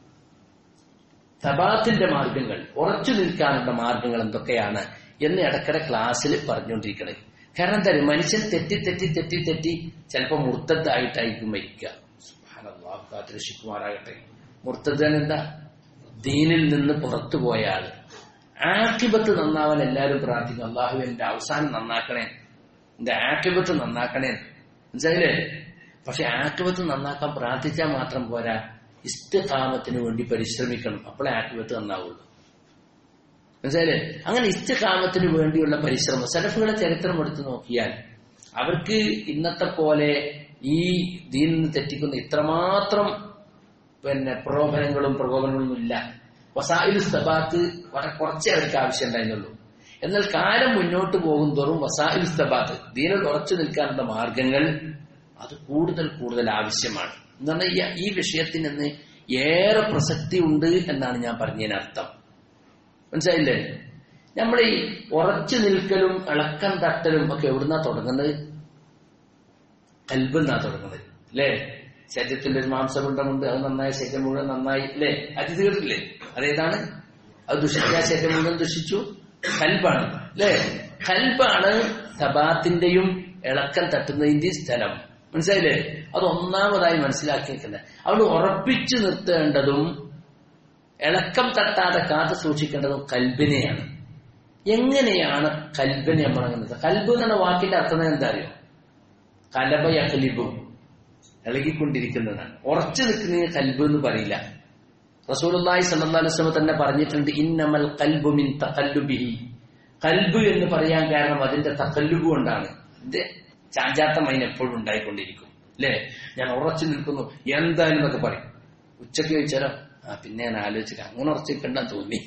സബാത്തിന്റെ മാർഗങ്ങൾ ഉറച്ചു നിൽക്കാനുള്ള മാർഗങ്ങൾ എന്തൊക്കെയാണ് എന്ന് ഇടയ്ക്കിടെ ക്ലാസ്സിൽ പറഞ്ഞുകൊണ്ടിരിക്കണത് കാരണം എന്താ അറിയോ? മനുഷ്യൻ തെറ്റി തെറ്റി തെറ്റി തെറ്റി ചിലപ്പോൾ മുർത്തദ്ദായിട്ടായിരിക്കും മരിക്കുക സുബ്ഹാനല്ലാഹ്, കാത്തുരക്ഷിക്കുമാറാകട്ടെ മുർത്തദ്ദാൻ എന്താ ദീനിൽ നിന്ന് പുറത്തു പോയ ആള് ആക്കിബത്ത് നന്നാവാൻ എല്ലാവരും പ്രാർത്ഥിക്കും അള്ളാഹു എന്റെ അവസാനം നന്നാക്കണേ എന്റെ ആക്കിബത്ത് നന്നാക്കണേ മനസ്സിലായില്ലേ പക്ഷെ ആക്കിബത്ത് നന്നാക്കാൻ പ്രാർത്ഥിച്ചാൽ മാത്രം പോരാ ഇഷ്ടകാമത്തിന് വേണ്ടി പരിശ്രമിക്കണം അപ്പോഴേ ആക്കിബത്ത് നന്നാവുള്ളൂ മനസ്സിലായില്ലേ അങ്ങനെ ഇഷ്ടകാമത്തിന് വേണ്ടിയുള്ള പരിശ്രമം സലഫുകളെ ചരിത്രം എടുത്തു നോക്കിയാൽ അവർക്ക് ഇന്നത്തെ പോലെ ഈ ദീനിൽ നിന്ന് തെറ്റിക്കുന്ന ഇത്രമാത്രം പിന്നെ പ്രലോഭനങ്ങളും പ്രകോപനങ്ങളും ഇല്ല വസായിൽ സ്തബാത്ത് വളരെ കുറച്ചേ അവർക്ക് ആവശ്യം ഉണ്ടായിരുന്നുള്ളൂ എന്നാൽ കാലം മുന്നോട്ട് പോകും തോറും വസായിൽ സ്തബാത്ത് ദീനിൽ ഉറച്ചു നിൽക്കാനുള്ള മാർഗങ്ങൾ അത് കൂടുതൽ കൂടുതൽ ആവശ്യമാണ് എന്ന് പറഞ്ഞാൽ ഈ- ഈ വിഷയത്തിന് ഇന്ന് ഏറെ പ്രസക്തി ഉണ്ട് എന്നാണ് ഞാൻ പറഞ്ഞതിനർത്ഥം മനസ്സിലായില്ലേ നമ്മൾ ഈ ഉറച്ചു നിൽക്കലും ഇളക്കം തട്ടലും ഒക്കെ എവിടുന്നാ തുടങ്ങുന്നത് കൽബെന്നാ തുടങ്ങുന്നത് അല്ലേ ശരീരത്തിൽ ഒരു മാംസപിണ്ഡമുണ്ട് അത് നന്നായി ശരീരം മുഴുവൻ നന്നായി അല്ലേ അത് ഇത് കേട്ടില്ലേ അതേതാണ് അത് ദുഷിക്കാൻ ശരീരം മുഴുവൻ ദുഷിച്ചു കൽബാണ് അല്ലേ കൽബാണ് സബാത്തിന്റെയും ഇളക്കം തട്ടുന്നതിന്റെ സ്ഥലം മനസ്സിലായില്ലേ അത് ഒന്നാമതായി മനസ്സിലാക്കി നിൽക്കുന്നത് അവിടെ ഉറപ്പിച്ചു നിർത്തേണ്ടതും ഇളക്കം തട്ടാതെ കാത്തു സൂക്ഷിക്കേണ്ടതും കൽബിനെയാണ് എങ്ങനെയാണ് കൽബിനെ നമ്മൾ അങ്ങനെ കൽബ് എന്ന വാക്കിന്റെ അർത്ഥം എന്താ അറിയോ കലബയഖലിബും ഇളകിക്കൊണ്ടിരിക്കുന്നതാണ് ഉറച്ചു നിൽക്കുന്നതിന് കൽബ് എന്ന് പറയില്ല റസൂലുള്ളാഹി സ്വല്ലല്ലാഹു അലൈഹി വസല്ലം തന്നെ പറഞ്ഞിട്ടുണ്ട് ഇന്നമൽ കൽബു മിൻ തഖല്ലുബിഹി കൽബ് എന്ന് പറയാൻ കാരണം അതിന്റെ തക്കല്ലുബ് കൊണ്ടാണ് അതിന്റെ ചാഞ്ചാട്ടം അതിന് എപ്പോഴും ഉണ്ടായിക്കൊണ്ടിരിക്കും അല്ലേ ഞാൻ ഉറച്ചു നിൽക്കുന്നു എന്തായാലും എന്നൊക്കെ പറയും ഉച്ചയ്ക്ക് ചോദിച്ചാലോ ആ പിന്നെ ഞാൻ ആലോചിച്ചിട്ട് അങ്ങനെ ഉറച്ചു നിൽക്കണ്ടെന്ന് തോന്നി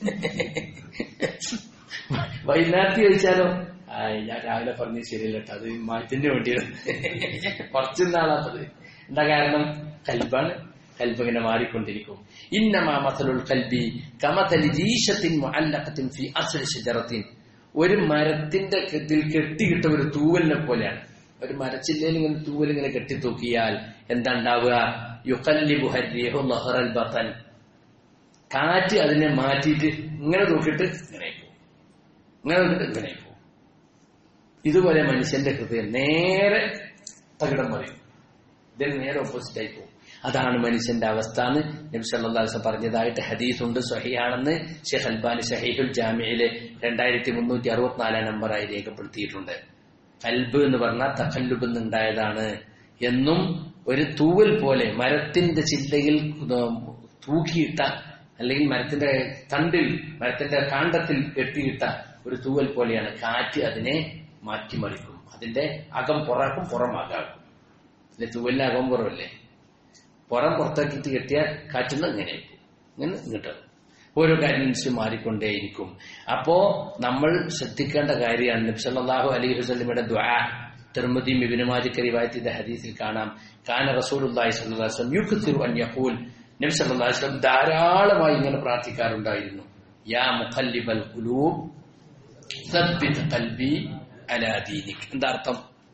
വൈകുന്നേരത്ത് ചോദിച്ചാലോ ആ ഞാൻ രാവിലെ പറഞ്ഞത് ശരിയല്ല കേട്ടോ അത് മാറ്റത്തിന് വേണ്ടിയാണ് കുറച്ചു നാളാത്തത് എന്താ കാരണം കൽബാണ് കൽബ് ഇങ്ങനെ മാറിക്കൊണ്ടിരിക്കും ഇന്നമാ മസലുൽ കൽബി കമതലി ജീഷത്തിൻ മുഅല്ലഖത്തിൻ ഫി അസ്രി ഷജറത്തിൻ ഒരു മരത്തിന്റെ ഇതിൽ കെട്ടിക്കിട്ട ഒരു തൂവലിനെ പോലെയാണ് ഒരു മരച്ചില്ലയിൽ ഇങ്ങനെ തൂവൽ ഇങ്ങനെ കെട്ടിത്തൂക്കിയാൽ എന്താ ഉണ്ടാവുക യുക്കല്ലിബു ഹരിഹു ലഹറൽ ബത്തൻ കാറ്റ് അതിനെ മാറ്റിയിട്ട് ഇങ്ങനെ തൂക്കിയിട്ട് ഇങ്ങനെ പോകും ഇങ്ങനെ തൂക്കിയിട്ട് ഇങ്ങനെ പോകും ഇതുപോലെ മനുഷ്യന്റെ ഹൃദയം നേരെ തകിടം മറിയും ഇതിന് നേരെ ഓപ്പോസിറ്റ് ആയി പോകും അതാണ് മനുഷ്യന്റെ അവസ്ഥ എന്ന് നബി സല്ലല്ലാഹു അലൈഹി വസല്ലം പറഞ്ഞതായിട്ട് ഹദീസ് ഉണ്ട് സഹിയാണെന്ന് ഷെയ്ഖ് അൽബാനി സഹീഹുൽ ജാമിയിലെ രണ്ടായിരത്തി മുന്നൂറ്റി അറുപത്തിനാലാം നമ്പറായി രേഖപ്പെടുത്തിയിട്ടുണ്ട് കൽബ് എന്ന് പറഞ്ഞാൽ തഖല്ലുബ് ഉണ്ടായതാണ് എന്നും ഒരു തൂവൽ പോലെ മരത്തിന്റെ ചില്ലയിൽ തൂക്കിയിട്ട അല്ലെങ്കിൽ മരത്തിന്റെ തണ്ടിൽ മരത്തിന്റെ കാണ്ടത്തിൽ കെട്ടിയിട്ട ഒരു തൂവൽ പോലെയാണ് കാറ്റ് അതിനെ മാറ്റിമറിക്കും അതിന്റെ അകം പുറക്കും പുറം അകാക്കും ഇതിന്റെ തൂവലിന് അകം പുറമല്ലേ പുറം പുറത്താക്കിയിട്ട് കെട്ടിയാൽ കാറ്റുന്ന ഇങ്ങനെ ഇങ്ങനെ ഇങ്ങോട്ട് ഓരോ കാര്യം അനുസരിച്ച് മാറിക്കൊണ്ടേയിരിക്കും അപ്പോ നമ്മൾ ശ്രദ്ധിക്കേണ്ട കാര്യമാണ് നബ്സല്ലാഹു അലൈഹി വസ്ലമിയുടെ ദ്വാ തിർമതി മിബിനുമാജിക്ക് റിവായത്തിന്റെ ഹദീസിൽ കാണാം കാന റസൂലുള്ളാഹി സ്വല്ലല്ലാഹു അലൈഹി വസല്ലം യുക്തിറു അൻ യഖൂൽ നബി സല്ലല്ലാഹു അലൈഹി വസല്ലം ധാരാളമായി ഇങ്ങനെ പ്രാർത്ഥിക്കാറുണ്ടായിരുന്നു യാ മുഖല്ലിബൽ ഖുലൂബ് സബ്ബിത് ഖൽബി അലാ ദീനിക് എന്താ അർത്ഥം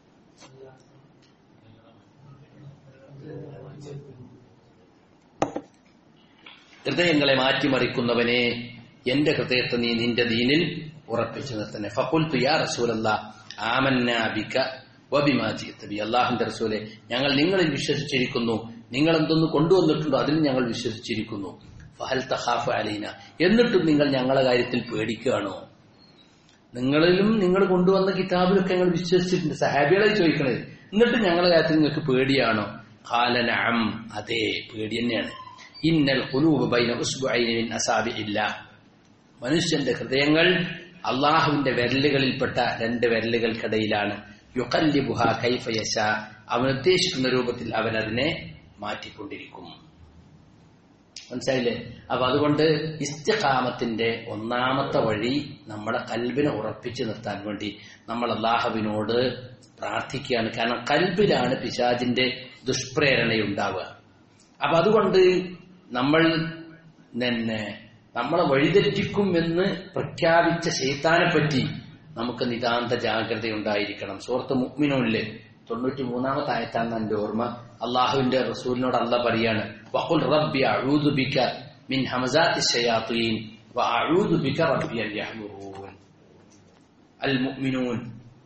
ഹൃദയങ്ങളെ മാറ്റിമറിക്കുന്നവനെ എന്റെ ഹൃദയത്തെ നീ നിന്റെ ദീനിൽ ഉറപ്പിച്ചു നിർത്തന്നെ ഫക്കുൽ തുയാ റസൂലല്ല ആമന്നാബിക വബിമാജിത്തബി അള്ളാഹുന്റെ റസൂലെ ഞങ്ങൾ നിങ്ങളിൽ വിശ്വസിച്ചിരിക്കുന്നു നിങ്ങൾ എന്തൊന്ന് കൊണ്ടുവന്നിട്ടുണ്ടോ അതിൽ ഞങ്ങൾ വിശ്വസിച്ചിരിക്കുന്നു ഫഹൽ തഹാഫ് അലീന എന്നിട്ടും നിങ്ങൾ ഞങ്ങളെ കാര്യത്തിൽ പേടിക്കുകയാണോ നിങ്ങളിലും നിങ്ങൾ കൊണ്ടുവന്ന കിതാബിലൊക്കെ ഞങ്ങൾ വിശ്വസിച്ചിട്ടുണ്ട് സഹാബികളെ ചോദിക്കണത് എന്നിട്ട് ഞങ്ങളെ കാര്യത്തിൽ നിങ്ങൾക്ക് പേടിയാണോ ഖാലനഅം അതെ പേടി തന്നെയാണ് ഇന്നൽ ഖുലൂബ് ബൈന ഉസ്ബുഐനി മിൻ അസാബിഇല്ല മനുഷ്യന്റെ ഹൃദയങ്ങൾ അള്ളാഹുവിന്റെ വിരലുകളിൽപ്പെട്ട രണ്ട് വിരലുകൾക്കിടയിലാണ് യുഖല്ലിബുഹ കൈഫ യശ അവൻ ഉദ്ദേശിക്കുന്ന രൂപത്തിൽ അവൻ അതിനെ മാറ്റിക്കൊണ്ടിരിക്കും മനസ്സിലായില്ലേ അപ്പൊ അതുകൊണ്ട് ഇസ്തിഖാമത്തിന്റെ ഒന്നാമത്തെ വഴി നമ്മുടെ കൽബിനെ ഉറപ്പിച്ചു നിർത്താൻ വേണ്ടി നമ്മൾ അള്ളാഹുവിനോട് പ്രാർത്ഥിക്കുകയാണ് കാരണം കൽബിലാണ് പിശാജിന്റെ ദുഷ്പ്രേരണയുണ്ടാവുക അപ്പൊ അതുകൊണ്ട് നമ്മൾ തന്നെ നമ്മളെ വഴിതെറ്റിക്കും എന്ന് പ്രഖ്യാപിച്ച ശൈത്താനെ പറ്റി നമുക്ക് നിതാന്ത ജാഗ്രത ഉണ്ടായിരിക്കണം സുഹൃത്ത് മുഗ്മിനോല്ലേ തൊണ്ണൂറ്റി മൂന്നാമത്തെ ആയത്താണ് എന്റെ ഓർമ്മ അള്ളാഹുവിന്റെ റസൂലിനോട് അല്ല പറയാണ് വഖുൽ റബ്ബി അഊദു ബിക മിൻ ഹമസാത്തി ശയാത്തീൻ വഅഊദു ബിക റബ്ബി അൻ യഹ്ദുറൂൻ അൽ മുഅ്മിനൂൻ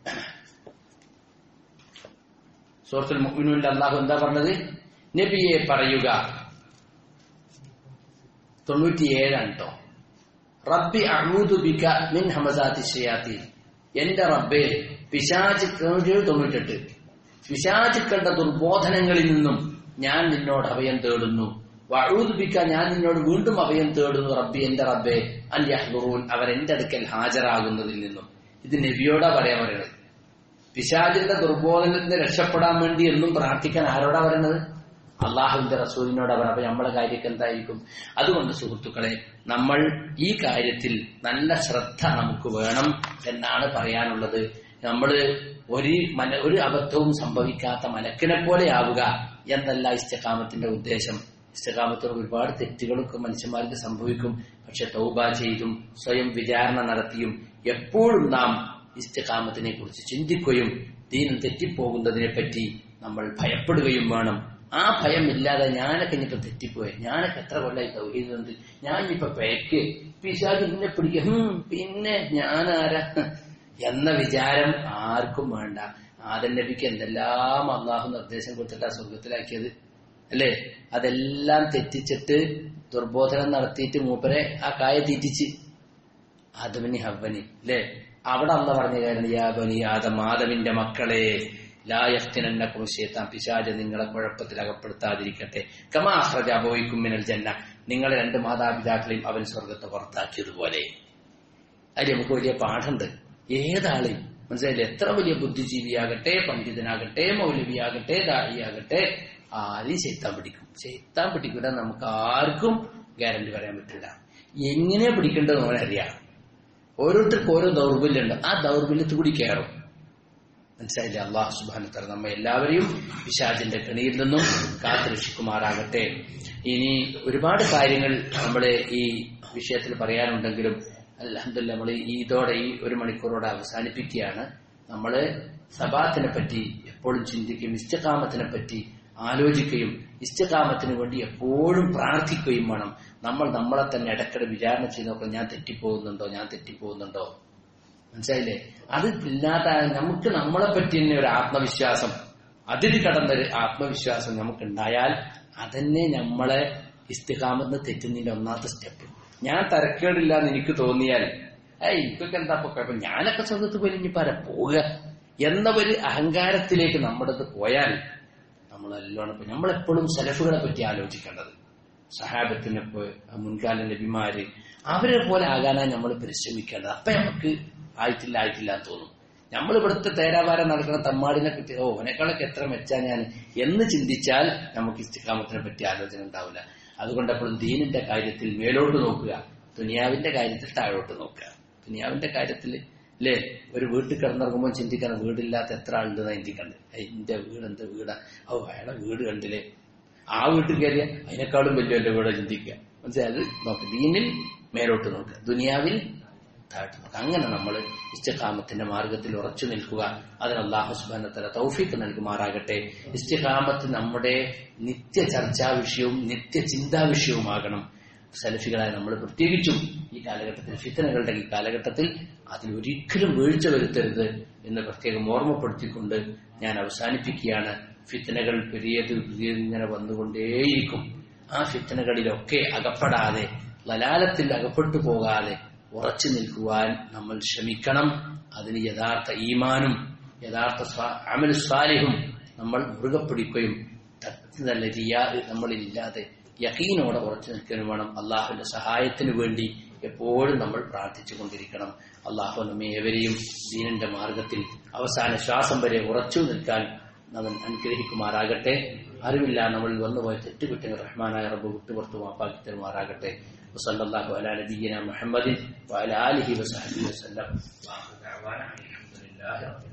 സൂറത്തുൽ മുഅ്മിനൂനിൽ അള്ളാഹു എന്താ പറഞ്ഞത് നബിയെ പറയുക തൊണ്ണൂറ്റിയേഴാണ് കേട്ടോ റബ്ബി അഊദു ബിക മിൻ ഹമസാത്തി ശയാത്തീൻ എന്റെ റബ്ബേ പിശാചുക്കൾ തൊണ്ണൂറ്റെട്ട് പിശാചുക്കളുടെ ദുർബോധനങ്ങളിൽ നിന്നും ഞാൻ നിന്നോട് അഭയം തേടുന്നു വഴൂതുപിക്ക ഞാൻ നിന്നോട് വീണ്ടും അഭയം തേടുന്നു റബ്ബി എന്റെ റബ്ബെ അൻയഹ്ലുറൂൻ അവർ എന്റെ അടുക്കൽ ഹാജരാകുന്നതിൽ നിന്നും ഇത് നബിയോടാ പറയാൻ പറയുന്നത് പിശാചിന്റെ ദുർബോധനത്തിൽ നിന്ന് രക്ഷപ്പെടാൻ വേണ്ടി എന്നും പ്രാർത്ഥിക്കാൻ ആരോടാ പറയുന്നത് അള്ളാഹുവിന്റെ റസൂലിനോട് അവർ അപ്പൊ നമ്മളെ കാര്യമൊക്കെ എന്തായിരിക്കും അതുകൊണ്ട് സുഹൃത്തുക്കളെ നമ്മൾ ഈ കാര്യത്തിൽ നല്ല ശ്രദ്ധ നമുക്ക് വേണം എന്നാണ് പറയാനുള്ളത് നമ്മൾ ഒരു മന ഒരു അബദ്ധവും സംഭവിക്കാത്ത മലക്കിനെ പോലെ ആവുക എന്നല്ല ഇസ്തകാമത്തിന്റെ ഉദ്ദേശം ഇസ്തകാമത്തോട് ഒരുപാട് തെറ്റുകളൊക്കെ മനുഷ്യന്മാർക്ക് സംഭവിക്കും പക്ഷെ തൗബ ചെയ്തും സ്വയം വിചാരണ നടത്തിയും എപ്പോഴും നാം ഇസ്തകാമത്തിനെ കുറിച്ച് ചിന്തിക്കുകയും ദീനം തെറ്റിപ്പോകുന്നതിനെ പറ്റി നമ്മൾ ഭയപ്പെടുകയും വേണം ആ ഭയമില്ലാതെ ഞാനൊക്കെ ഇനിയിപ്പോ തെറ്റിപ്പോയി ഞാനൊക്കെ എത്ര കൊല്ലായി തൗഹീദുണ്ട് ഞാൻ ഇനിയിപ്പോ പേക്ക് പിശാജ് എന്നെ പിടിക്കും ഹും, പിന്നെ ഞാനാരാ എന്ന വിചാരം ആർക്കും വേണ്ട ആദൻ നബിക്ക് എന്തെല്ലാം അള്ളാഹു നിർദ്ദേശം കൊടുത്തിട്ടാ സ്വർഗത്തിലാക്കിയത് അല്ലേ അതെല്ലാം തെറ്റിച്ചിട്ട് ദുർബോധനം നടത്തിയിട്ട് മൂപ്പരെ ആ കായ തീറ്റിച്ച് ആദമിനി ഹവ്വനി അല്ലേ അവിടെ അല്ല പറഞ്ഞ കാര്യം യാ ബനി ആദം ആദമിന്റെ മക്കളെ ലായഫ്തിനെന്നക്കും ശേത്താൻ പിശാജ നിങ്ങളെ കുഴപ്പത്തിൽ അകപ്പെടുത്താതിരിക്കട്ടെ കമാ അഹ്റജ അബോയിക്കും മിനൽ ജന്ന നിങ്ങളെ രണ്ട് മാതാപിതാക്കളെയും അവൻ സ്വർഗത്തെ പുറത്താക്കിയതുപോലെ അതിൽ നമുക്ക് വലിയ പാഠമുണ്ട് ഏതാളെയും മനസ്സിലായില്ലേ എത്ര വലിയ ബുദ്ധിജീവിയാകട്ടെ പണ്ഡിതനാകട്ടെ മൗലവിയാകട്ടെ ദാഹിയാകട്ടെ ആദ്യം ചെയ്ത്താൻ പിടിക്കും ചെയ്ത്താൻ പിടിക്കൂല നമുക്ക് ആർക്കും ഗ്യാരണ്ടി പറയാൻ പറ്റില്ല എങ്ങനെ പിടിക്കേണ്ടത് അറിയാം ഓരോരുത്തർക്കും ഓരോ ദൗർബല്യമുണ്ട് ആ ദൗർബല്യത്തിൽ കൂടി കയറും മനസ്സിലായില്ലേ അള്ളാഹു സുബാനത്തർ നമ്മെ എല്ലാവരെയും പിശാചിന്റെ കെണിയിൽ നിന്നും കാത്തുരക്ഷിക്കുമാറാകട്ടെ ഇനി ഒരുപാട് കാര്യങ്ങൾ നമ്മുടെ ഈ വിഷയത്തിൽ പറയാനുണ്ടെങ്കിലും അലഹദില്ല നമ്മൾ ഈ ഇതോടെ ഈ ഒരു മണിക്കൂറോടെ അവസാനിപ്പിക്കുകയാണ് നമ്മൾ സബാത്തിനെ പറ്റി എപ്പോഴും ചിന്തിക്കുകയും ഇഷ്ടകാമത്തിനെ പറ്റി ആലോചിക്കുകയും ഇഷ്ടകാമത്തിന് വേണ്ടി എപ്പോഴും പ്രാർത്ഥിക്കുകയും വേണം നമ്മൾ നമ്മളെ തന്നെ ഇടയ്ക്കിടെ വിചാരണ ചെയ്ത് നോക്കണം ഞാൻ തെറ്റിപ്പോകുന്നുണ്ടോ ഞാൻ തെറ്റിപ്പോകുന്നുണ്ടോ മനസ്സിലായില്ലേ അത് ഇല്ലാത്ത നമുക്ക് നമ്മളെ പറ്റി തന്നെ ഒരു ആത്മവിശ്വാസം അതിൽ കടന്നൊരു ആത്മവിശ്വാസം നമുക്കുണ്ടായാൽ അതന്നെ നമ്മളെ ഇസ്തികാമെന്ന് തെറ്റുന്നതിന്റെ ഒന്നാമത്തെ സ്റ്റെപ്പ് ഞാൻ തരക്കേടില്ല എന്ന് എനിക്ക് തോന്നിയാൽ ഏയ് എനിക്കൊക്കെ എന്താ ഇപ്പൊ കുഴപ്പം ഞാനൊക്കെ സ്വന്തത്ത് പോയി ഇനി പറ പോവുക എന്ന ഒരു അഹങ്കാരത്തിലേക്ക് നമ്മുടെ അടുത്ത് പോയാൽ നമ്മൾ നല്ലോണം നമ്മളെപ്പോഴും സെലഫുകളെ പറ്റി ആലോചിക്കേണ്ടത് സഹാബത്തിനെ പോലെ മുൻകാല നബിമാര് അവരെ പോലെ ആകാനാണ് നമ്മൾ പരിശ്രമിക്കേണ്ടത് അപ്പൊ നമുക്ക് ആയിട്ടില്ല ആയിട്ടില്ല എന്ന് തോന്നും നമ്മൾ ഇവിടുത്തെ തേരാപാരം നടക്കുന്ന തമ്മാടിനെ കിട്ടി ഓ അവനേക്കാളൊക്കെ എത്ര മെച്ചാ ഞാൻ എന്ന് ചിന്തിച്ചാൽ നമുക്ക് ഇസ്തിക്കാമത്തിനെ പറ്റി ആലോചന ഉണ്ടാവില്ല അതുകൊണ്ട് എപ്പോഴും ദീനിന്റെ കാര്യത്തിൽ മേലോട്ട് നോക്കുക ദുനിയാവിന്റെ കാര്യത്തിൽ താഴോട്ട് നോക്കുക ദുനിയാവിന്റെ കാര്യത്തിൽ അല്ലേ ഒരു വീട്ടിൽ കിടന്നിറങ്ങുമ്പോൾ ചിന്തിക്കണം വീടില്ലാത്ത എത്ര ആളുണ്ടെന്ന് ചിന്തിക്കണ്ടേ എന്റെ വീട് എന്റെ വീടാ ഓ അയാളെ വീട് കണ്ടില്ലേ ആ വീട്ടിൽ കയറിയ അതിനേക്കാളും വലിയ എന്റെ വീട് ചിന്തിക്കുക മനസ്സിലായത് നോക്ക് ദീനിൽ മേലോട്ട് നോക്കുക ദുനിയാവിൽ താഴ്ത്തു നോക്കുക അങ്ങനെ നമ്മൾ ഇസ്തിഖാമത്തിന്റെ മാർഗത്തിൽ ഉറച്ചു നിൽക്കുക അതിന് അള്ളാഹു സുബാനത്തല തൗഫീക്ക് നൽകുമാറാകട്ടെ ഇസ്തിഖാമത്ത് നമ്മുടെ നിത്യ ചർച്ചാ വിഷയവും നിത്യ ചിന്താ വിഷയവുമാകണം സലഫികളായ നമ്മൾ പ്രത്യേകിച്ചും ഈ കാലഘട്ടത്തിൽ ഫിത്തനകളുടെ ഈ കാലഘട്ടത്തിൽ അതിൽ ഒരിക്കലും വീഴ്ച വരുത്തരുത് എന്ന് പ്രത്യേകം ഓർമ്മപ്പെടുത്തിക്കൊണ്ട് ഞാൻ അവസാനിപ്പിക്കുകയാണ് ഫിത്തനകൾ പെരിയത് പുതിയത് ഇങ്ങനെ വന്നുകൊണ്ടേയിരിക്കും ആ ഫിത്തനകളിലൊക്കെ അകപ്പെടാതെ ലലാലത്തിൽ അകപ്പെട്ടു പോകാതെ ഉറച്ചു നിൽക്കുവാൻ നമ്മൾ ശ്രമിക്കണം അതിന് യഥാർത്ഥ ഈമാനും യഥാർത്ഥ സ്വാ- അമൽ സ്വാലിഹും നമ്മൾ മുറുകെ പിടിക്കുകയും നല്ല റിയാ നമ്മളില്ലാതെ യക്കീനോടെ ഉറച്ചു നിൽക്കാനും വേണം അള്ളാഹുവിന്റെ സഹായത്തിന് വേണ്ടി എപ്പോഴും നമ്മൾ പ്രാർത്ഥിച്ചു കൊണ്ടിരിക്കണം അള്ളാഹു നമ്മെ ഏവരെയും ദീനന്റെ മാർഗത്തിൽ അവസാന ശ്വാസം വരെ ഉറച്ചു നിൽക്കാൻ അവൻ അനുഗ്രഹിക്കുമാറാകട്ടെ അറിവില്ല നമ്മളിൽ വന്നുപോയ തെറ്റുകുറ്റങ്ങൾ റഹ്മാനായ റബ്ബ് വിട്ടുപുറത്തു മാപ്പാക്കി തരുമാറാകട്ടെ വസല്ലല്ലാഹു അലാ നബിയ്യിന മുഹമ്മദിൻ വഅലാ ആലിഹി വസഹബിഹി വസല്ലം വാഹു ദഅവാന അൽഹംദുലില്ലാഹി റബ്ബിൽ